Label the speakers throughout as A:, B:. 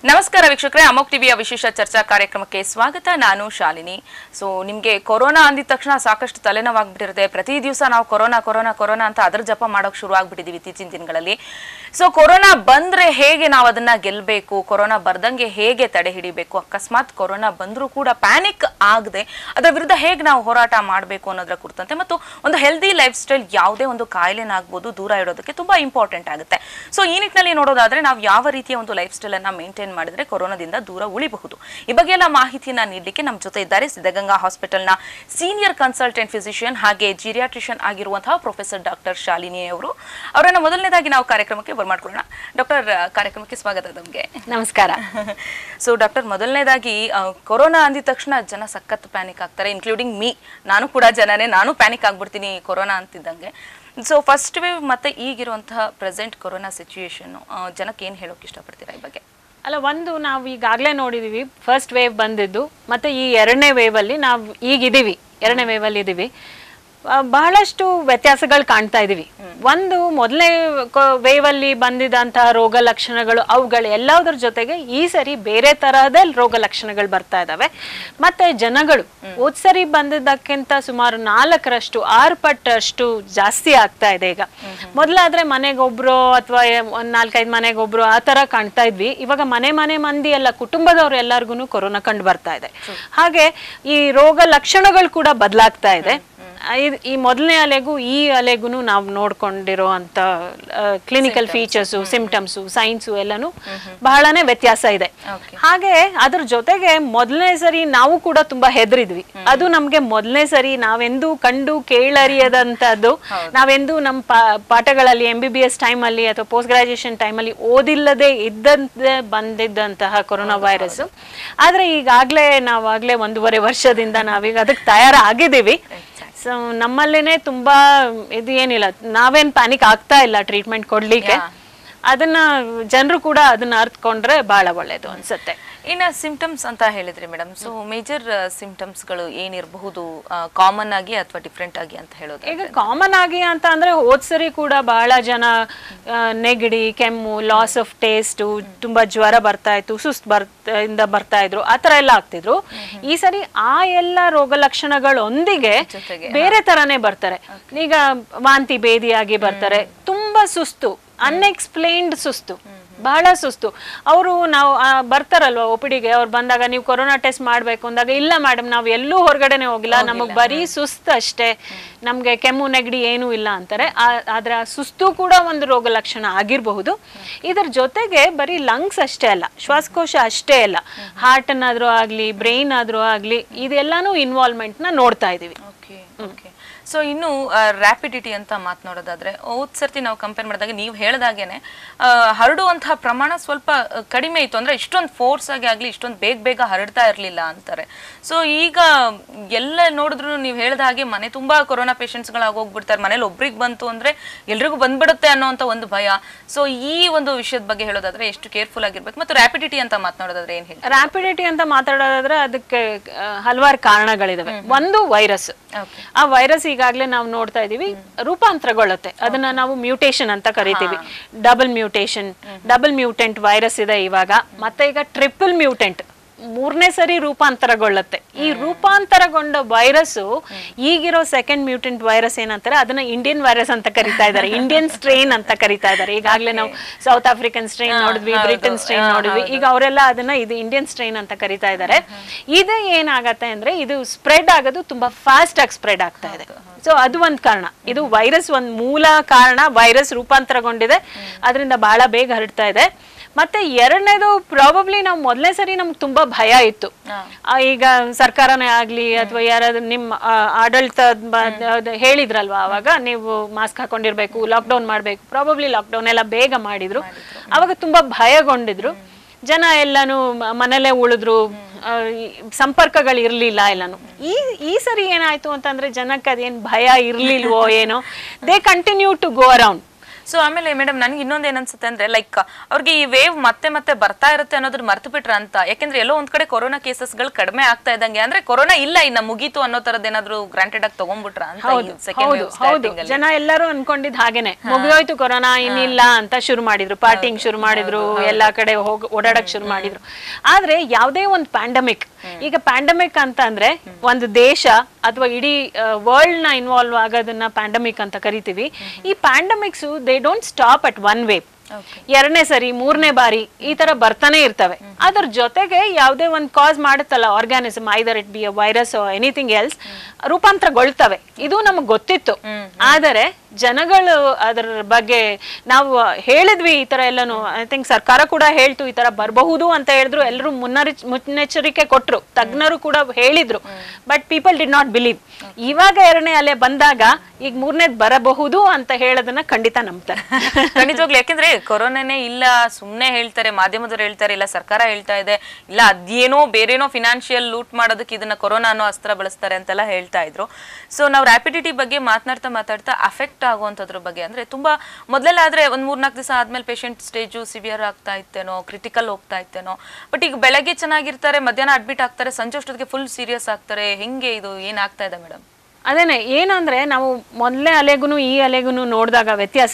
A: ನಮಸ್ಕಾರ ವೀಕ್ಷಕರೇ ಅಮೋಕ್ ಟಿವಿಯ ವಿಶೇಷ ಚರ್ಚಾ ಕಾರ್ಯಕ್ರಮಕ್ಕೆ ಸ್ವಾಗತ ನಾನು ಶಾಲಿನಿ ಸೊ ನಿಮಗೆ ಕೊರೋನಾ ಅಂದಿದ ತಕ್ಷಣ ಸಾಕಷ್ಟು ತಲೆನೋವಾಗ್ಬಿಟ್ಟಿರುತ್ತೆ ಪ್ರತಿ ದಿವಸ ನಾವು ಕೊರೋನಾ ಕೊರೋನಾ ಕೊರೋನಾ ಅಂತ ಅದ್ರ ಜಪ ಮಾಡೋಕೆ ಶುರು ಆಗ್ಬಿಟ್ಟಿದೀವಿ ಇತ್ತೀಚಿನ ದಿನಗಳಲ್ಲಿ ಸೊ ಕೊರೋನಾ ಬಂದ್ರೆ ಹೇಗೆ ನಾವು ಅದನ್ನ ಗೆಲ್ಲಬೇಕು ಕೊರೋನಾ ಬರ್ದಂಗೆ ಹೇಗೆ ತಡೆ ಹಿಡಿಬೇಕು ಅಕಸ್ಮಾತ್ ಕೊರೋನಾ ಬಂದರೂ ಕೂಡ ಪ್ಯಾನಿಕ್ ಆಗದೆ ಅದರ ವಿರುದ್ಧ ಹೇಗೆ ನಾವು ಹೋರಾಟ ಮಾಡಬೇಕು ಅನ್ನೋದರ ಕುರಿತಂತೆ ಮತ್ತು ಒಂದು ಹೆಲ್ದಿ ಲೈಫ್ ಸ್ಟೈಲ್ ಯಾವುದೇ ಒಂದು ಕಾಯಿಲೆನಾಗ್ಬೋದು ದೂರ ಇಡೋದಕ್ಕೆ ತುಂಬಾ ಇಂಪಾರ್ಟೆಂಟ್ ಆಗುತ್ತೆ ಸೊ ಈ ನಿಟ್ಟಿನಲ್ಲಿ ನೋಡೋದಾದ್ರೆ ನಾವು ಯಾವ ರೀತಿಯ ಒಂದು ಲೈಫ್ ಸ್ಟೈಲ್ ಅನ್ನ ಮೇಂಟೈನ್ ಮಾಡಿದ್ರೆ ಕೊರೋನಾದಿಂದ ದೂರ ಉಳಿಬಹುದು ಈ ಬಗ್ಗೆ ಎಲ್ಲ ಮಾಹಿತಿಯನ್ನ ನೀಡಲಿಕ್ಕೆ ನಮ್ಮ ಜೊತೆ ಇದ್ದಾರೆ ಸಿದ್ಧಗಂಗಾ ಹಾಸ್ಪಿಟಲ್ನ ಸೀನಿಯರ್ ಕನ್ಸಲ್ಟೆಂಟ್ ಫಿಸಿಷಿಯನ್ ಹಾಗೆ ಜಿರಿಯಾಟ್ರಿಷಿಯನ್ ಆಗಿರುವಂತಹ ಪ್ರೊಫೆಸರ್ ಡಾಕ್ಟರ್ ಶಾಲಿನಿ ಅವರು ಅವರನ್ನ ಮೊದಲನೇದಾಗಿ ನಾವು ಕಾರ್ಯಕ್ರಮಕ್ಕೆ ಬರ್ಮಾಡ್ಕೊಳ್ಳೋಣ ಡಾಕ್ಟರ್ ಕಾರ್ಯಕ್ರಮಕ್ಕೆ ಸ್ವಾಗತ ತಮಗೆ
B: ನಮಸ್ಕಾರ
A: ಸೊ ಡಾಕ್ಟರ್ ಮೊದಲನೇದಾಗಿ ಆ, ಕೊರೋನಾ ಅಂದಿದ ತಕ್ಷಣ ಜನ ಸಖತ್ ಪ್ಯಾನಿಕ್ ಆಗ್ತಾರೆ ಇನ್ಕ್ಲೂಡಿಂಗ್ ಮೀ ನಾನು ಕೂಡ ಜನನೇ ನಾನು ಪ್ಯಾನಿಕ್ ಆಗ್ಬಿಡ್ತೀನಿ ಕೊರೋನಾ ಅಂತಿದ್ದಂಗೆ ಸೊ ಫಸ್ಟ್ ವೇವ್ ಮತ್ತೆ ಈಗಿರುವಂತಹ ಪ್ರೆಸೆಂಟ್ ಕೊರೋನಾ ಸಿಚುಯೇಷನ್ ಜನಕ್ಕೆ ಏನು ಹೇಳೋಕೆ ಇಷ್ಟಪಡ್ತೀರಾ ಈ ಬಗ್ಗೆ
B: ಅಲ್ಲ ಒಂದು ನಾವು ಈಗಾಗಲೇ ನೋಡಿದೀವಿ ಫಸ್ಟ್ ವೇವ್ ಬಂದಿದ್ದು ಮತ್ತೆ ಈ ಎರಡನೇ ವೇವ್ ಅಲ್ಲಿ ನಾವು ಈಗಿದ್ದೀವಿ ಎರಡನೇ ವೇವ್ ಅಲ್ಲಿ ಇದೀವಿ ಆ, ಬಹಳಷ್ಟು ವ್ಯತ್ಯಾಸಗಳು ಕಾಣ್ತಾ ಇದೀವಿ ಒಂದು ಮೊದಲನೇ ವೇವ್ ಅಲ್ಲಿ ಬಂದಿದಂತಹ ರೋಗ ಲಕ್ಷಣಗಳು ಅವುಗಳು ಎಲ್ಲದರ ಜೊತೆಗೆ ಈ ಸರಿ ಬೇರೆ ತರಹದ ರೋಗ ಲಕ್ಷಣಗಳು ಬರ್ತಾ ಇದಾವೆ ಮತ್ತೆ ಜನಗಳು ಹೋದ್ ಸರಿ ಬಂದಿದ್ದಕ್ಕಿಂತ ಸುಮಾರು ನಾಲ್ಕರಷ್ಟು ಆರು ಪಟ್ಟಷ್ಟು ಜಾಸ್ತಿ ಆಗ್ತಾ ಇದೆ ಈಗ ಮೊದಲಾದ್ರೆ ಮನೆಗೊಬ್ರು ಅಥವಾ ಒಂದ್ ನಾಲ್ಕೈದು ಮನೆಗೊಬ್ರು ಆ ತರ ಕಾಣ್ತಾ ಇದ್ವಿ ಇವಾಗ ಮನೆ ಮನೆ ಮಂದಿ ಎಲ್ಲ ಕುಟುಂಬದವ್ರು ಎಲ್ಲರಿಗೂ ಕೊರೋನಾ ಕಂಡು ಬರ್ತಾ ಇದೆ ಹಾಗೆ ಈ ರೋಗ ಲಕ್ಷಣಗಳು ಕೂಡ ಬದಲಾಗ್ತಾ ಇದೆ ಆ, ಇದ್- ಈ ಮೊದಲನೇ ಅಲೆಗೂ ಈ ಅಲೆಗೂ ನಾವು ನೋಡ್ಕೊಂಡಿರೋ ಅಂತ ಕ್ಲಿನಿಕಲ್ ಫೀಚರ್ಸು ಸಿಂಪ್ಟಮ್ಸು ಸೈನ್ಸು ಎಲ್ಲಾನು ಬಹಳನೇ ವ್ಯತ್ಯಾಸ ಇದೆ
A: Okay.
B: ಹಾಗೆ ಅದ್ರ ಜೊತೆಗೆ ಮೊದಲನೇ ಸರಿ ನಾವು ಕೂಡ ತುಂಬಾ ಹೆದರಿದ್ವಿ ಅದು ನಮ್ಗೆ ಮೊದಲನೇ ಸರಿ ನಾವೆಂದೂ ಕಂಡು ಕೇಳರಿಯದಂತದ್ದು ನಾವೆಂದೂ ನಮ್ಮ ಪಾ- ಪಾಠಗಳಲ್ಲಿ ಎಂ ಬಿ ಬಿ ಎಸ್ ಟೈಮಲ್ಲಿ ಅಥವಾ ಪೋಸ್ಟ್ ಗ್ರಾಜುಯೇಷನ್ ಟೈಮಲ್ಲಿ ಓದಿಲ್ಲದೆ ಇದ್ದಂತೆ ಬಂದಿದ್ದಂತಹ ಕೊರೋನಾ ವೈರಸ್ ಆದ್ರೆ ಈಗಾಗ್ಲೇ ನಾವಾಗ್ಲೇ ಒಂದೂವರೆ ವರ್ಷದಿಂದ ನಾವೀಗ ಅದಕ್ಕೆ ತಯಾರಾಗಿದ್ದೀವಿ ಸೊ ನಮ್ಮಲ್ಲೇನೆ ತುಂಬಾ ಇದು ಏನಿಲ್ಲ ನಾವೇನ್ ಪ್ಯಾನಿಕ್ ಆಗ್ತಾ ಇಲ್ಲ ಟ್ರೀಟ್ಮೆಂಟ್ ಕೊಡ್ಲಿಕ್ಕೆ ಅದನ್ನ ಜನರು ಕೂಡ ಅದನ್ನ ಅರ್ಥಕೊಂಡ್ರೆ ಬಹಳ ಒಳ್ಳೇದು ಅನ್ಸುತ್ತೆ
A: ಇನ್ನು ಸಿಂಪ್ಟಮ್ಸ್ ಅಂತ ಹೇಳಿದ್ರಿ ಮೇಡಮ್ ಸೊ ಮೇಜರ್ ಸಿಂಪ್ಟಮ್ಸ್ಗಳು ಏನಿರಬಹುದು ಕಾಮನ್ ಆಗಿ ಅಥವಾ ಡಿಫ್ರೆಂಟ್ ಆಗಿ ಅಂತ ಹೇಳೋದು
B: ಈಗ ಕಾಮನ್ ಆಗಿ ಅಂತ ಅಂದ್ರೆ ಹೋದ್ ಸರಿ ಕೂಡ ಬಹಳ ಜನ ಆ, ನೆಗಡಿ ಕೆಮ್ಮು ಲಾಸ್ ಆಫ್ ಟೇಸ್ಟ್ ತುಂಬಾ ಜ್ವರ ಬರ್ತಾ ಇತ್ತು ಸುಸ್ತು ಬರ್ತಾ ಇಂದ ಬರ್ತಾ ಇದ್ರು ಆ ತರ ಎಲ್ಲ ಆಗ್ತಿದ್ರು ಈ ಸರಿ ಆ ಎಲ್ಲ ರೋಗ ಲಕ್ಷಣಗಳೊಂದಿಗೆ
A: ಜೊತೆಗೆ,
B: ಬೇರೆ ತರಾನೇ ಬರ್ತಾರೆ ಈಗ ವಾಂತಿ ಬೇದಿಯಾಗಿ ಬರ್ತಾರೆ ತುಂಬಾ ಸುಸ್ತು ಅನ್ಎಕ್ಸ್ಪ್ಲೈನ್ಡ್ ಸುಸ್ತು ಬಹಳ ಸುಸ್ತು ಅವರು ನಾವು ಆ, ಬರ್ತಾರಲ್ವಾ ಒ ಪಿ ಡಿಗೆ ಅವ್ರು ಬಂದಾಗ ನೀವು ಕೊರೋನಾ ಟೆಸ್ಟ್ ಮಾಡ್ಬೇಕು ಅಂದಾಗ ಇಲ್ಲ ಮೇಡಮ್ ನಾವು ಎಲ್ಲೂ ಹೊರಗಡೆನೆ ಹೋಗಿಲ್ಲ ನಮಗ್ ಬರೀ ಸುಸ್ತು ಅಷ್ಟೇ ನಮ್ಗೆ ಕೆಮ್ಮು ನೆಗಡಿ ಏನೂ ಇಲ್ಲ ಅಂತಾರೆ ಆ- ಆದ್ರೆ ಆ ಸುಸ್ತು ಕೂಡ ಒಂದು ರೋಗ ಲಕ್ಷಣ ಆಗಿರಬಹುದು ಇದ್ರ ಜೊತೆಗೆ ಬರೀ ಲಂಗ್ಸ್ ಅಷ್ಟೇ ಅಲ್ಲ ಶ್ವಾಸಕೋಶ ಅಷ್ಟೇ ಅಲ್ಲ ಹಾರ್ಟ್ ಅನ್ನಾದ್ರೂ ಆಗ್ಲಿ ಬ್ರೈನ್ ಆದ್ರೂ ಆಗ್ಲಿ ಇದೆಲ್ಲಾನು ಇನ್ವಾಲ್ವ್ಮೆಂಟ್ ನ ನೋಡ್ತಾ ಇದೀವಿ
A: ಓಕೆ ಓಕೆ ಸೊ ಇನ್ನು ರ್ಯಾಪಿಡಿಟಿ ಅಂತ ಮಾತನಾಡೋದಾದ್ರೆ ಹೋದ್ ಸರ್ತಿ ನಾವು ಕಂಪೇರ್ ಮಾಡಿದಾಗ ನೀವು ಹೇಳ್ದಾಗೇನೆ ಆ, ಹರಡುವಂತಹ ಪ್ರಮಾಣ ಸ್ವಲ್ಪ ಆ, ಕಡಿಮೆ ಇತ್ತು ಅಂದ್ರೆ ಇಷ್ಟೊಂದು ಫೋರ್ಸ್ ಆಗಿ ಆಗ್ಲಿ ಇಷ್ಟೊಂದು ಬೇಗ ಬೇಗ ಹರಡ್ತಾ ಇರಲಿಲ್ಲ ಅಂತಾರೆ ಸೊ ಈಗ ಎಲ್ಲ ನೋಡಿದ್ರು ನೀವು ಹೇಳ್ದ ಹಾಗೆ ಮನೆ ತುಂಬಾ ಕೊರೋನಾ ಪೇಷಂಟ್ಸ್ಗಳಾಗಿ ಹೋಗ್ಬಿಡ್ತಾರೆ ಮನೇಲಿ ಒಬ್ರಿಗೆ ಬಂತು ಅಂದ್ರೆ ಎಲ್ರಿಗೂ ಬಂದ್ಬಿಡುತ್ತೆ ಅನ್ನೋಂಥ ಒಂದು ಭಯ ಸೊ ಈ ಒಂದು ವಿಷಯದ ಬಗ್ಗೆ ಹೇಳೋದಾದ್ರೆ ಎಷ್ಟು ಕೇರ್ಫುಲ್ ಆಗಿರ್ಬೇಕು ಮತ್ತು ರ್ಯಾಪಿಡಿಟಿ ಅಂತ ಮಾತನಾಡೋದಾದ್ರೆ ಏನ್ ಹೇಳಿ
B: ರ್ಯಾಪಿಡಿಟಿ ಅಂತ ಮಾತಾಡೋದಾದ್ರೆ ಅದಕ್ಕೆ ಹಲವಾರು ಕಾರಣಗಳಿದಾವೆ ಒಂದು ವೈರಸ್
A: ಓಕೆ
B: ಆ ವೈರಸ್ ಈಗಾಗಲೇ ನಾವು ನೋಡ್ತಾ ಇದೀವಿ ರೂಪಾಂತರಗೊಳ್ಳುತ್ತೆ ಅದನ್ನ ನಾವು ಮ್ಯೂಟೇಶನ್ ಅಂತ ಕರಿತೀವಿ double mutation double mutant virus ಇದೆ ಇವಾಗ ಮತ್ತೆ ಈಗ ಟ್ರಿಪಲ್ ಮ್ಯೂಟೆಂಟ್ ಮೂರನೇ ಸರಿ ರೂಪಾಂತರಗೊಳ್ಳುತ್ತೆ ಈ ರೂಪಾಂತರಗೊಂಡ ವೈರಸ್ ಈಗಿರೋ ಸೆಕೆಂಡ್ ಮ್ಯೂಟೆಂಟ್ ವೈರಸ್ ಏನಂತಾರೆ ಅದನ್ನ ಇಂಡಿಯನ್ ವೈರಸ್ ಅಂತ ಕರಿತಾ ಇದ್ದಾರೆ ಇಂಡಿಯನ್ ಸ್ಟ್ರೈನ್ ಅಂತ ಕರಿತಾ ಇದ್ದಾರೆ ಈಗಾಗಲೇ ನಾವು ಸೌತ್ ಆಫ್ರಿಕನ್ ಸ್ಟ್ರೈನ್ ನೋಡಿದ್ವಿ ಬ್ರಿಟನ್ ಸ್ಟ್ರೈನ್ ನೋಡಿದ್ವಿ ಈಗ ಅವರೆಲ್ಲ ಅದನ್ನ ಇದು ಇಂಡಿಯನ್ ಸ್ಟ್ರೈನ್ ಅಂತ ಕರಿತಾ ಇದ್ದಾರೆ ಇದು ಏನಾಗತ್ತೆ ಅಂದ್ರೆ ಇದು ಸ್ಪ್ರೆಡ್ ಆಗೋದು ತುಂಬಾ ಫಾಸ್ಟ್ ಆಗಿ ಸ್ಪ್ರೆಡ್ ಆಗ್ತಾ ಇದೆ ಸೊ ಅದು ಒಂದ್ ಕಾರಣ ಇದು ವೈರಸ್ ಒಂದ್ ಮೂಲ ಕಾರಣ ವೈರಸ್ ರೂಪಾಂತರಗೊಂಡಿದೆ ಅದರಿಂದ ಬಹಳ ಬೇಗ ಹರಡ್ತಾ ಇದೆ ಮತ್ತೆ ಎರಡನೇದು ಪ್ರಾಬಬ್ಲಿ ನಾವು ಮೊದಲನೇ ಸರಿ ನಮ್ಗೆ ತುಂಬಾ ಭಯ ಇತ್ತು ಆ, ಈಗ ಸರ್ಕಾರನೇ ಆಗ್ಲಿ ಅಥವಾ ಯಾರಾದ್ರೂ ನಿಮ್ಮ ಆ, ಆಡಳಿತ ಬ- ಅದು ಹೇಳಿದ್ರಲ್ವಾ ಅವಾಗ ನೀವು ಮಾಸ್ಕ್ ಹಾಕೊಂಡಿರ್ಬೇಕು ಲಾಕ್ಡೌನ್ ಮಾಡ್ಬೇಕು ಪ್ರಾಬಬ್ಲಿ ಲಾಕ್ಡೌನ್ ಎಲ್ಲ ಬೇಗ ಮಾಡಿದ್ರು ಅವಾಗ ತುಂಬಾ ಭಯಗೊಂಡಿದ್ರು ಜನ ಎಲ್ಲಾನು ಮ- ಮನೇಲೆ ಉಳಿದ್ರು ಆ, ಈ ಸಂಪರ್ಕಗಳು ಇರ್ಲಿಲ್ಲ ಎಲ್ಲಾನು ಈ ಈ ಸರಿ ಏನಾಯ್ತು ಅಂತಂದ್ರೆ ಜನಕ್ಕೆ ಅದೇನ್ ಭಯ ಇರ್ಲಿಲ್ವೋ ಏನೋ they continue to go around
A: so ಆಮೇಲೆ ಮೇಡಮ್ ನನಗೆ ಇನ್ನೊಂದು ಏನನ್ಸುತ್ತೆ ಅಂದ್ರೆ ಲೈಕ್ ಅವ್ರಿಗೆ ಈ ವೇವ್ ಮತ್ತೆ ಮತ್ತೆ ಬರ್ತಾ ಇರುತ್ತೆ ಅನ್ನೋದ್ರ ಮರ್ತು ಬಿಟ್ರ ಅಂತ ಯಾಕೆಂದ್ರೆ ಎಲ್ಲೋ ಒಂದ್ ಕಡೆ ಕೊರೋನಾ ಕೇಸಸ್ಗಳು ಕಡಿಮೆ ಆಗ್ತಾ ಇದ್ದಂಗೆ ಅಂದ್ರೆ ಕೊರೋನಾ ಇಲ್ಲ ಇನ್ನ ಮುಗೀತು ಅನ್ನೋ ತರದ್ ಏನಾದ್ರು ಗ್ರಾಂಟೆಡ್ ಆಗಿ ತಗೊಂಡ್ಬಿಟ್ರ ಅಂತ
B: ಹೌದು ಹೌದು ಹೌದು ಜನ ಎಲ್ಲರೂ ಅನ್ಕೊಂಡಿದ್ ಹಾಗೇನೆ ಮುಗಿದೋಯ್ತು ಕೊರೋನಾ ಇನ್ನಿಲ್ಲ ಅಂತ ಶುರು ಮಾಡಿದ್ರು ಪಾರ್ಟಿಂಗ್ ಶುರು ಮಾಡಿದ್ರು ಎಲ್ಲಾ ಕಡೆ ಹೋಗ್ ಓಡಾಡಕ್ ಶುರು ಮಾಡಿದ್ರು ಆದ್ರೆ ಯಾವ್ದೇ ಒಂದು ಪ್ಯಾಂಡಮಿಕ್ ಈಗ ಪ್ಯಾಂಡಮಿಕ್ ಅಂತ ಅಂದ್ರೆ ಒಂದು ದೇಶ ಅಥವಾ ಇಡೀ ವರ್ಲ್ಡ್ ನ ಇನ್ವಾಲ್ವ್ ಆಗೋದನ್ನ ಪ್ಯಾಂಡಮಿಕ್ ಅಂತ ಕರಿತೀವಿ ಈ pandemics they don't stop at one way ಎರಡನೇ ಸರಿ ಮೂರನೇ ಬಾರಿ ಈ ತರ ಬರ್ತಾನೆ ಇರ್ತವೆ ಅದ್ರ ಜೊತೆಗೆ ಯಾವುದೇ ಒಂದು ಕಾಸ್ ಮಾಡುತ್ತಲ್ಲ organism either it be a virus anything else ರೂಪಾಂತರಗೊಳ್ತವೆ ಇದು ನಮಗೆ ಗೊತ್ತಿತ್ತು ಆದರೆ ಜನಗಳು ಅದರ ಬಗ್ಗೆ ನಾವು ಹೇಳಿದ್ವಿ ಈ ತರ ಎಲ್ಲಾನು ಐ ಥಿಂಕ್ ಸರ್ಕಾರ ಕೂಡ ಹೇಳ್ತು ಈ ತರ ಬರಬಹುದು ಅಂತ ಹೇಳಿದ್ರು ಎಲ್ಲರೂ ಮುನ್ನರಿ ಮುನ್ನೆಚ್ಚರಿಕೆ ಕೊಟ್ರು ತಜ್ಞರು ಕೂಡ ಹೇಳಿದ್ರು but people did not believe ಇವಾಗ ಎರಡನೇ ಅಲೆ ಬಂದಾಗ ಈಗ ಮೂರನೇದ್ ಬರಬಹುದು ಅಂತ ಹೇಳೋದನ್ನ ಖಂಡಿತ ನಂಬ್ತಾರೆ
A: ಖಂಡಿತವಾಗ್ಲು ಯಾಕೆಂದ್ರೆ ಕೊರೋನಾನೇ ಇಲ್ಲ ಸುಮ್ನೆ ಹೇಳ್ತಾರೆ ಮಾಧ್ಯಮದವ್ರು ಹೇಳ್ತಾರೆ ಇಲ್ಲ ಸರ್ಕಾರ ಹೇಳ್ತಾ ಇದೆ ಇಲ್ಲ ಅದೇನೋ ಬೇರೇನೋ ಫಿನಾನ್ಷಿಯಲ್ ಲೂಟ್ ಮಾಡೋದಕ್ಕೆ ಇದನ್ನ ಕೊರೋನಾ ಅನ್ನೋ ಅಸ್ತ್ರ ಬಳಸ್ತಾರೆ ಅಂತೆಲ್ಲ ಹೇಳ್ತಾ ಇದ್ರು ಸೊ ನಾವು ರ್ಯಾಪಿಡಿಟಿ ಬಗ್ಗೆ ಮಾತನಾಡ್ತಾ ಮಾತಾಡ್ತಾ ಅಫೆಕ್ಟ್ ಆಗುವಂಥದ್ರ ಬಗ್ಗೆ ಅಂದ್ರೆ ತುಂಬಾ ಮೊದಲೆಲ್ಲ ಆದ್ರೆ ಒಂದ್ ಮೂರ್ನಾಲ್ಕು ದಿವಸ ಆದ್ಮೇಲೆ ಪೇಷಂಟ್ ಸ್ಟೇಜು ಸಿವಿಯರ್ ಆಗ್ತಾ ಇತ್ತೇನೋ ಕ್ರಿಟಿಕಲ್ ಹೋಗ್ತಾ ಇತ್ತೇನೋ ಬಟ್ ಈಗ ಬೆಳಗ್ಗೆ ಚೆನ್ನಾಗಿರ್ತಾರೆ ಮಧ್ಯಾಹ್ನ ಅಡ್ಮಿಟ್ ಆಗ್ತಾರೆ ಸಂಜೆ ಅಷ್ಟೊತ್ತಿಗೆ ಫುಲ್ ಸೀರಿಯಸ್ ಆಗ್ತಾರೆ ಹೆಂಗೆ ಇದು ಏನಾಗ್ತಾ ಇದೆ ಮೇಡಮ್
B: ಅದೇನೆ ಏನಂದ್ರೆ ನಾವು ಮೊದಲನೇ ಅಲೆಗೂ ಈ ಅಲೆಗೂ ನೋಡಿದಾಗ ವ್ಯತ್ಯಾಸ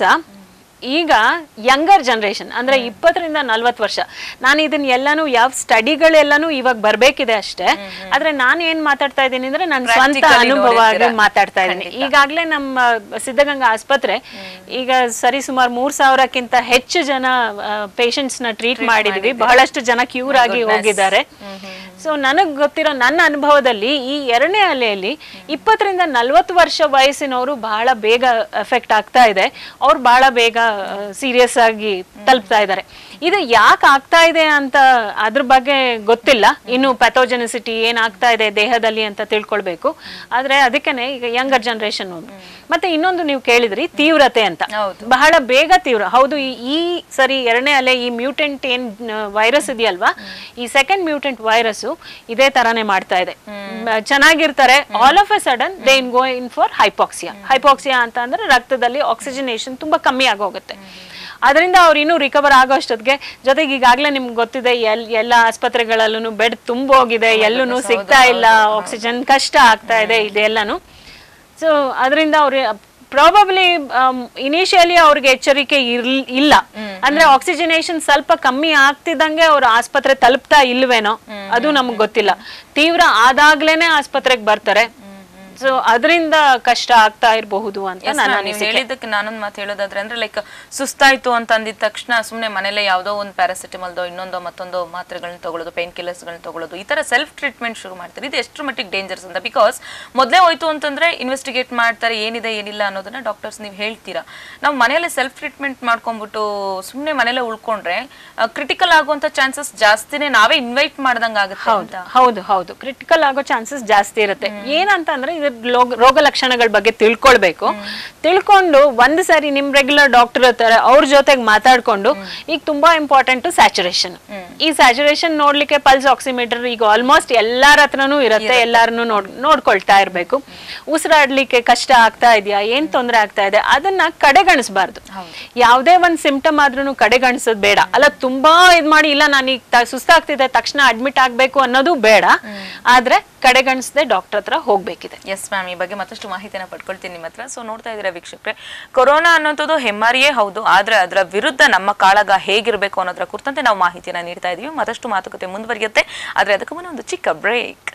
B: ಈಗ ಯಂಗರ್ ಜನರೇಷನ್ ಅಂದ್ರೆ ಇಪ್ಪತ್ತರಿಂದ ನಲ್ವತ್ತು ವರ್ಷ ನಾನು ಇದನ್ನ ಎಲ್ಲಾನು ಯಾವ ಸ್ಟಡಿಗಳೆಲ್ಲಾನು ಇವಾಗ ಬರ್ಬೇಕಿದೆ ಅಷ್ಟೇ ಆದ್ರೆ ನಾನು ಏನ್ ಮಾತಾಡ್ತಾ ಇದ್ದೀನಿ ಅಂದ್ರೆ ನನ್ನ ಸ್ವಂತ
A: Practically
B: ಅನುಭವ
A: ನೋಡಿರ್ತೀರ.
B: ಮಾತಾಡ್ತಾ ಇದ್ದೀನಿ ಈಗಾಗ್ಲೇ ನಮ್ಮ ಸಿದ್ಧಗಂಗಾ ಆಸ್ಪತ್ರೆ ಈಗ ಸರಿ ಸುಮಾರು ಮೂರ್ ಸಾವಿರಕ್ಕಿಂತ ಹೆಚ್ಚು ಜನ ಪೇಷಂಟ್ಸ್ ನ ಟ್ರೀಟ್ ಮಾಡಿದೀವಿ ಬಹಳಷ್ಟು ಜನ ಕ್ಯೂರ್ ಆಗಿ ಹೋಗಿದ್ದಾರೆ ಸೊ ನನಗ್ ಗೊತ್ತಿರೋ ನನ್ನ ಅನುಭವದಲ್ಲಿ ಈ ಎರಡನೇ ಅಲೆಯಲ್ಲಿ ಇಪ್ಪತ್ತರಿಂದ ನಲ್ವತ್ತು ವರ್ಷ ವಯಸ್ಸಿನವರು ಬಹಳ ಬೇಗ ಎಫೆಕ್ಟ್ ಆಗ್ತಾ ಇದೆ ಅವ್ರು ಬಹಳ ಬೇಗ ಸೀರಿಯಸ್ ಆಗಿ ತಲುಪ್ತಾ ಇದ್ದಾರೆ ಇದು ಯಾಕೆ ಆಗ್ತಾ ಇದೆ ಅಂತ ಅದ್ರ ಬಗ್ಗೆ ಗೊತ್ತಿಲ್ಲ ಇನ್ನು ಪ್ಯಾಥೋಜೆನಿಸಿಟಿ ಏನಾಗ್ತಾ ಇದೆ ದೇಹದಲ್ಲಿ ಅಂತ ತಿಳ್ಕೊಳ್ಬೇಕು ಆದ್ರೆ ಅದಕ್ಕೇನೆ ಈಗ ಯಂಗರ್ ಜನರೇಷನ್ ಒಂದು ಮತ್ತೆ ಇನ್ನೊಂದು ನೀವು ಕೇಳಿದ್ರಿ ತೀವ್ರತೆ ಅಂತ
A: ಹೌದು.
B: ಬಹಳ ಬೇಗ ತೀವ್ರ ಹೌದು ಈ- ಈ ಸರಿ ಎರಡನೇ ಅಲೆ ಈ ಮ್ಯೂಟೆಂಟ್ ಏನ್ ವೈರಸ್ ಇದೆಯಲ್ವಾ ಈ ಸೆಕೆಂಡ್ ಮ್ಯೂಟೆಂಟ್ ವೈರಸ್ ಇದೇ ತರಾನೇ ಮಾಡ್ತಾ ಇದೆ ಮ- ಚೆನ್ನಾಗಿರ್ತಾರೆ all of a sudden they in go in for hypoxia hypoxia ಅಂತ ಅಂದ್ರೆ ರಕ್ತದಲ್ಲಿ ಆಕ್ಸಿಜನೇಷನ್ ತುಂಬಾ ಕಮ್ಮಿ ಆಗೋಗುತ್ತೆ ಅದರಿಂದ ಅವ್ರು ಇನ್ನೂ ರಿಕವರ್ ಆಗೋ ಅಷ್ಟೊತ್ತಿಗೆ ಜೊತೆಗೆ ಈಗಾಗಲೇ ನಿಮ್ಗೆ ಗೊತ್ತಿದೆ ಎಲ್ ಎಲ್ಲ ಆಸ್ಪತ್ರೆಗಳಲ್ಲೂ ಬೆಡ್ ತುಂಬೋಗಿದೆ ಎಲ್ಲೂ ಸಿಗ್ತಾ ಇಲ್ಲ ಆಕ್ಸಿಜನ್ ಕಷ್ಟ ಆಗ್ತಾ ಇದೆ ಇದೆಲ್ಲನೂ ಸೊ ಅದರಿಂದ ಅವ್ರು ಪ್ರಾಬಬ್ಲಿ ಇನಿಷಿಯಲಿ ಅವ್ರಿಗೆ ಎಚ್ಚರಿಕೆ ಇರ್ಲ್ ಇಲ್ಲ ಅಂದ್ರೆ ಆಕ್ಸಿಜನೇಷನ್ ಸ್ವಲ್ಪ ಕಮ್ಮಿ ಆಗ್ತಿದ್ದಂಗೆ ಅವ್ರು ಆಸ್ಪತ್ರೆ ತಲುಪ್ತಾ ಇಲ್ವೇನೋ ಅದು ನಮ್ಗೆ ಗೊತ್ತಿಲ್ಲ ತೀವ್ರ ಆದಾಗ್ಲೇನೆ ಆಸ್ಪತ್ರೆಗೆ ಬರ್ತಾರೆ ಸೊ ಅದರಿಂದ ಕಷ್ಟ ಆಗ್ತಾ ಇರಬಹುದು ಅಂತ
A: Yes,
B: ನನ್ನ
A: ma'am, ನೀವ್ ಹೇಳಿದ್ದಕ್ಕೆ ನಾನೊಂದ್ ಮಾತು ಹೇಳೋದಾದ್ರೆ ಅಂದ್ರೆ ಲೈಕ್ ಸುಸ್ತಾಯ್ತು ಅಂತ ಅಂದಿದ ತಕ್ಷಣ ಸುಮ್ನೆ ಮನೇಲೆ ಯಾವ್ದೋ ಒಂದು ಪ್ಯಾರಾಸಿಟಮಲ್ದೋ ಇನ್ನೊಂದೋ ಮತ್ತೊಂದೋ ಮಾತ್ರೆಗಳನ್ನ ತಗೊಳ್ಳೋದು ಪೇನ್ ಕಿಲ್ಲರ್ಸ್ಗಳನ್ನ ತಗೊಳ್ಳೋದು ಈ ತರ ಸೆಲ್ಫ್ ಟ್ರೀಟ್ಮೆಂಟ್ ಶುರು ಮಾಡ್ತಾರೆ ಇದು ಎಷ್ಟು ಮಟ್ಟಿಗೆ ಡೇಂಜರ್ಸ್ ಅಂತ ಬಿಕಾಸ್ ಮೊದಲೇ ಹೋಯ್ತು ಅಂತಂದ್ರೆ ಇನ್ವೆಸ್ಟಿಗೇಟ್ ಮಾಡ್ತಾರೆ ಏನಿದೆ ಏನಿಲ್ಲ ಅನ್ನೋದನ್ನ ಡಾಕ್ಟರ್ಸ್ ನೀವು ಹೇಳ್ತೀರಾ ನಾವು ಮನೆಯಲ್ಲೇ ಸೆಲ್ಫ್ ಟ್ರೀಟ್ಮೆಂಟ್ ಮಾಡ್ಕೊಂಡ್ಬಿಟ್ಟು ಸುಮ್ನೆ ಮನೇಲೆ ಉಳ್ಕೊಂಡ್ರೆ ಕ್ರಿಟಿಕಲ್ ಆಗುವಂತ ಚಾನ್ಸಸ್ ಜಾಸ್ತಿನೇ ನಾವೇ ಇನ್ವೈಟ್ ಮಾಡ್ದಂಗ ಆಗುತ್ತೆ ಅಂತ
B: ಹೌದು ಹೌದು ಕ್ರಿಟಿಕಲ್ ಆಗೋ ಚಾನ್ಸಸ್ ಜಾಸ್ತಿ ಇರುತ್ತೆ ಏನಂತ ಅಂದ್ರೆ ಇದ್ರ ಲೋಗ- ರೋಗ ಲಕ್ಷಣಗಳ ಬಗ್ಗೆ ತಿಳ್ಕೊಳ್ಬೇಕು ತಿಳ್ಕೊಂಡು ಒಂದ್ ಸರಿ ನಿಮ್ ರೆಗ್ಯುಲರ್ ಡಾಕ್ಟರ್ ಇರ್ತಾರೆ ಅವ್ರ ಜೊತೆಗೆ ಮಾತಾಡ್ಕೊಂಡು ಈಗ ತುಂಬಾ ಇಂಪಾರ್ಟೆಂಟ್ ಸ್ಯಾಚುರೇಷನ್ ಈ ಸ್ಯಾಚುರೇಷನ್ ನೋಡ್ಲಿಕ್ಕೆ ಪಲ್ಸ್ ಆಕ್ಸಿಮೀಟರ್ ಈಗ ಆಲ್ಮೋಸ್ಟ್ ಎಲ್ಲಾರ ಹತ್ರನೂ ಇರುತ್ತೆ ಎಲ್ಲಾರನು ನೋಡ್ ನೋಡ್ಕೊಳ್ತಾ ಇರ್ಬೇಕು ಉಸಿರಾಡ್ಲಿಕ್ಕೆ ಕಷ್ಟ ಆಗ್ತಾ ಇದೆಯಾ ಏನ್ ತೊಂದರೆ ಆಗ್ತಾ ಇದೆ ಅದನ್ನ ಕಡೆಗಣಿಸಬಾರ್ದು ಯಾವುದೇ ಒಂದ್ ಸಿಂಪ್ಟಮ್ ಆದ್ರೂ ಕಡೆಗಣಿಸೋದು ಬೇಡ ಅಲ್ಲ ತುಂಬಾ ಇದ್ ಮಾಡಿ ಇಲ್ಲ ನಾನೀಗ ತ- ಸುಸ್ತಾಗ್ತಿದೆ ತಕ್ಷಣ ಅಡ್ಮಿಟ್ ಆಗ್ಬೇಕು ಅನ್ನೋದು ಬೇಡ ಆದ್ರೆ ಕಡೆಗಣಿಸದೆ ಡಾಕ್ಟರ್ ಹತ್ರ ಹೋಗ್ಬೇಕಿದೆ
A: ಎಸ್ ಮ್ಯಾಮ್ ಈ ಬಗ್ಗೆ ಮತ್ತಷ್ಟು ಮಾಹಿತಿನ ಪಡ್ಕೊಳ್ತೀನಿ ನಿಮ್ಮ ಹತ್ರ ಸೊ ನೋಡ್ತಾ ಇದ್ದೀರಾ ವೀಕ್ಷಕರೇ ಕೊರೋನಾ ಅನ್ನೋಂಥದ್ದು ಹೆಮ್ಮಾರಿಯೇ ಹೌದು ಆದ್ರೆ ಅದರ ವಿರುದ್ಧ ನಮ್ಮ ಕಾಳಗ ಹೇಗಿರಬೇಕು ಅನ್ನೋದ್ರ ಕುರಿತಂತೆ ನಾವು ಮಾಹಿತಿನ ನೀಡ್ತಾ ಇದೀವಿ ಮತ್ತಷ್ಟು ಮಾತುಕತೆ ಮುಂದುವರಿಯುತ್ತೆ ಆದ್ರೆ ಅದಕ್ಕೂ ಮುನ್ನ ಒಂದು ಚಿಕ್ಕ ಬ್ರೇಕ್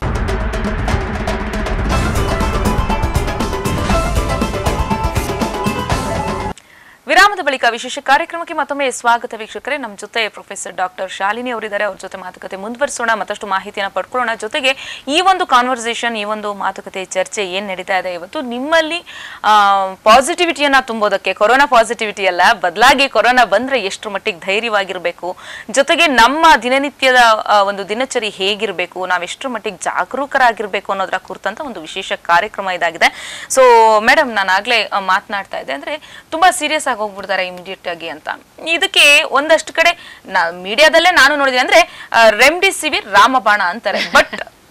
A: ವಿರಾಮದ ಬಳಿಕ ವಿಶೇಷ ಕಾರ್ಯಕ್ರಮಕ್ಕೆ ಮತ್ತೊಮ್ಮೆ ಸ್ವಾಗತ ವೀಕ್ಷಕರೇ ನಮ್ಮ ಜೊತೆ ಪ್ರೊಫೆಸರ್ ಡಾಕ್ಟರ್ ಶಾಲಿನಿ ಅವರಿದ್ದಾರೆ ಅವ್ರ ಜೊತೆ ಮಾತುಕತೆ ಮುಂದುವರಿಸೋಣ ಮತ್ತಷ್ಟು ಮಾಹಿತಿಯನ್ನು ಪಡ್ಕೊಳ್ಳೋಣ ಜೊತೆಗೆ ಈ ಒಂದು ಕಾನ್ವರ್ಸೇಷನ್ ಈ ಒಂದು ಮಾತುಕತೆ ಚರ್ಚೆ ಏನ್ ನಡೀತಾ ಇದೆ ಇವತ್ತು ನಿಮ್ಮಲ್ಲಿ ಪಾಸಿಟಿವಿಟಿಯನ್ನ ತುಂಬೋದಕ್ಕೆ ಕೊರೋನಾ ಪಾಸಿಟಿವಿಟಿ ಅಲ್ಲ ಬದಲಾಗಿ ಕೊರೋನಾ ಬಂದ್ರೆ ಎಷ್ಟು ಮಟ್ಟಿಗೆ ಧೈರ್ಯವಾಗಿರ್ಬೇಕು ಜೊತೆಗೆ ನಮ್ಮ ದಿನನಿತ್ಯದ ಆ, ಒಂದು ದಿನಚರಿ ಹೇಗಿರಬೇಕು ನಾವೆಷ್ಟು ಮಟ್ಟಿಗೆ ಜಾಗರೂಕರಾಗಿರ್ಬೇಕು ಅನ್ನೋದರ ಕುರಿತಂತ ಒಂದು ವಿಶೇಷ ಕಾರ್ಯಕ್ರಮ ಇದಾಗಿದೆ ಸೊ ಮೇಡಮ್ ನಾನು ಆಗ್ಲೇ ಆ, ಮಾತನಾಡ್ತಾ ಇದ್ದೆ ಅಂದ್ರೆ ತುಂಬಾ ಸೀರಿಯಸ್ ಆಗಿ ಹೋಗ್ಬಿಡ್ತಾರೆ ಇಮಿಡಿಯೇಟ್ ಆಗಿ ಅಂತ ಇದಕ್ಕೆ ಒಂದಷ್ಟು ಕಡೆ ಮೀಡಿಯಾದಲ್ಲೇ ನಾನು ನೋಡಿದೆ ಅಂದ್ರೆ ರೆಮ್ಡಿಸಿವಿರ್ ರಾಮಬಾಣ ಅಂತಾರೆ ಬಟ್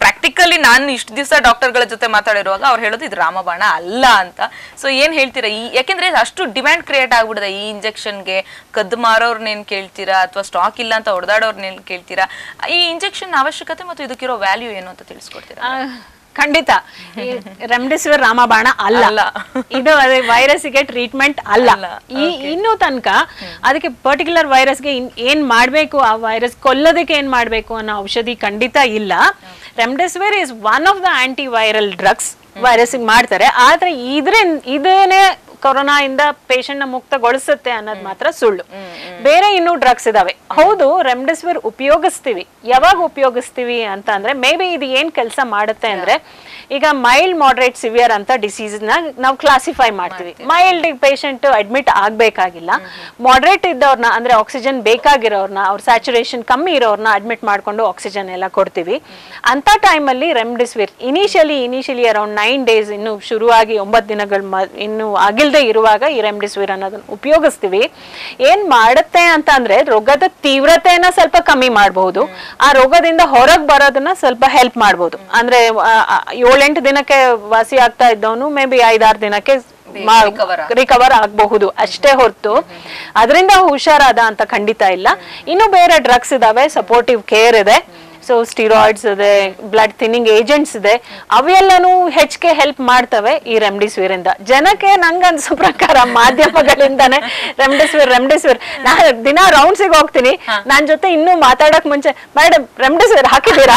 A: ಪ್ರಾಕ್ಟಿಕಲಿ ನಾನು ಇಷ್ಟು ದಿವಸ ಡಾಕ್ಟರ್ಗಳ ಜೊತೆ ಮಾತಾಡಿರುವಾಗ ಅವ್ರು ಹೇಳೋದು ಇದು ರಾಮಬಾಣ ಅಲ್ಲ ಅಂತ ಸೊ ಏನ್ ಹೇಳ್ತೀರಾ ಈ ಯಾಕೆಂದ್ರೆ ಅಷ್ಟು ಡಿಮ್ಯಾಂಡ್ ಕ್ರಿಯೇಟ್ ಆಗ್ಬಿಡಿದೆ ಈ ಇಂಜೆಕ್ಷನ್ಗೆ ಕದ್ದು ಮಾರೋರ್ನೇನ್ ಕೇಳ್ತೀರಾ ಅಥವಾ ಸ್ಟಾಕ್ ಇಲ್ಲ ಅಂತ ಹೊಡೆದಾಡೋರ್ನೇನ್ ಕೇಳ್ತೀರಾ ಈ ಇಂಜೆಕ್ಷನ್ ಅವಶ್ಯಕತೆ ಮತ್ತು ಇದಕ್ಕಿರೋ ವ್ಯಾಲ್ಯೂ ಏನು ಅಂತ ತಿಳಿಸ್ಕೊಡ್ತೀರಾ
B: ಆ, ಖಂಡಿತ ರೆಮ್ಡಿಸಿವಿರ್ ರಾಮಬಾಣ ಅಲ್ಲ
A: ಅಲ್ಲ.
B: ಇದು ವೈರಸ್ಗೆ ಟ್ರೀಟ್ಮೆಂಟ್ ಅಲ್ಲ
A: ಅಲ್ಲ.
B: ಈ ಇನ್ನೂ ತನಕ ಅದಕ್ಕೆ ಪರ್ಟಿಕ್ಯುಲರ್ ವೈರಸ್ಗೆ ಏನ್ ಮಾಡ್ಬೇಕು ಆ ವೈರಸ್ ಕೊಲ್ಲೋದಕ್ಕೆ ಏನ್ ಮಾಡ್ಬೇಕು ಅನ್ನೋ ಔಷಧಿ ಖಂಡಿತ ಇಲ್ಲ remdesivir is one of the anti viral drugs virus ಮಾಡ್ತಾರೆ ಆದ್ರೆ ಇದ್ರ ಇದೇನೆ ಕೊರೋನಾ ಇಂದ ಪೇಷಂಟ್ ನ ಮುಕ್ತಗೊಳಿಸುತ್ತೆ ಅನ್ನೋದು ಮಾತ್ರ ಸುಳ್ಳು ಬೇರೆ ಇನ್ನೂ ಡ್ರಗ್ಸ್ ಇದಾವೆ ಹೌದು ರೆಮ್ಡೆಸಿವಿರ್ ಉಪಯೋಗಿಸ್ತೀವಿ ಯಾವಾಗ ಉಪಯೋಗಿಸ್ತೀವಿ ಅಂತ ಅಂದ್ರೆ ಮೇ ಬಿ ಇದು ಏನ್ ಕೆಲಸ ಮಾಡುತ್ತೆ ಅಂದ್ರೆ ಈಗ ಮೈಲ್ಡ್ ಮಾಡ್ರೇಟ್ ಸಿವಿಯರ್ ಅಂತ ಡಿಸೀಸ್ ನ ನಾವು ಕ್ಲಾಸಿಫೈ ಮಾಡ್ತೀವಿ ಮೈಲ್ಡ್ ಪೇಷಂಟ್ ಅಡ್ಮಿಟ್ ಆಗ್ಬೇಕಾಗಿಲ್ಲ ಮಾಡ್ರೇಟ್ ಇದ್ದವ್ರನ್ನ ಅಂದ್ರೆ ಆಕ್ಸಿಜನ್ ಬೇಕಾಗಿರೋರ್ನ ಅವ್ರ ಸ್ಯಾಚುರೇಷನ್ ಕಮ್ಮಿ ಇರೋರ್ನ ಅಡ್ಮಿಟ್ ಮಾಡ್ಕೊಂಡು ಆಕ್ಸಿಜನ್ ಎಲ್ಲ ಕೊಡ್ತೀವಿ ಅಂತ ಟೈಮಲ್ಲಿ remdesivir initially initially around nine days ಇನ್ನು ಶುರುವಾಗಿ ಒಂಬತ್ತು ದಿನಗಳು ಮ ಇನ್ನು ಆಗಿಲ್ದೆ ಇರುವಾಗ ಈ ರೆಮ್ಡಿಸಿವಿರ್ ಅನ್ನೋದನ್ನ ಉಪಯೋಗಿಸ್ತೀವಿ ಏನ್ ಮಾಡುತ್ತೆ ಅಂತ ಅಂದ್ರೆ ರೋಗದ ತೀವ್ರತೆಯನ್ನ ಸ್ವಲ್ಪ ಕಮ್ಮಿ ಮಾಡಬಹುದು ಆ ರೋಗದಿಂದ ಹೊರಗೆ ಬರೋದನ್ನ ಸ್ವಲ್ಪ ಹೆಲ್ಪ್ ಮಾಡಬಹುದು ಅಂದ್ರೆ ಏಳೆಂಟು ದಿನಕ್ಕೆ ವಾಸಿ ಆಗ್ತಾ ಇದ್ದವನು ಮೇ ಬಿ ಐದಾರು ದಿನಕ್ಕೆ
A: recover
B: ರಿಕವರ್ ಆಗಬಹುದು ಅಷ್ಟೇ ಹೊರತು ಅದರಿಂದ ಹುಷಾರಾದ ಅಂತ ಖಂಡಿತ ಇಲ್ಲ ಇನ್ನು ಬೇರೆ ಡ್ರಗ್ಸ್ ಇದಾವೆ ಸಪೋರ್ಟಿವ್ ಕೇರ್ ಇದೆ ಸೊ ಸ್ಟಿರಾಯ್ಡ್ಸ್ ಇದೆ ಬ್ಲಡ್ ಥಿನ್ನಿಂಗ್ ಏಜೆಂಟ್ಸ್ ಇದೆ ಅವೆಲ್ಲನೂ ಹೆಚ್ಚಿಗೆ ಹೆಲ್ಪ್ ಮಾಡ್ತವೆ ಈ ರೆಮ್ಡಿಸಿವಿರ್ ಇಂದ ಜನಕ್ಕೆ ನಂಗೆ ಅನ್ಸೋ ಪ್ರಕಾರ ಮಾಧ್ಯಮಗಳಿಂದಾನೆ ರೆಮ್ಡಿಸಿವಿರ್ ರೆಮ್ಡಿಸಿವಿರ್ ನಾ ದಿನ ರೌಂಡ್ಸಿಗೆ ಹೋಗ್ತೀನಿ ನನ್ ಜೊತೆ ಇನ್ನೂ ಮಾತಾಡಕ್ ಮುಂಚೆ ಮೇಡಮ್ ರೆಮ್ಡಿಸಿವಿರ್ ಹಾಕಿದ್ದೀರಾ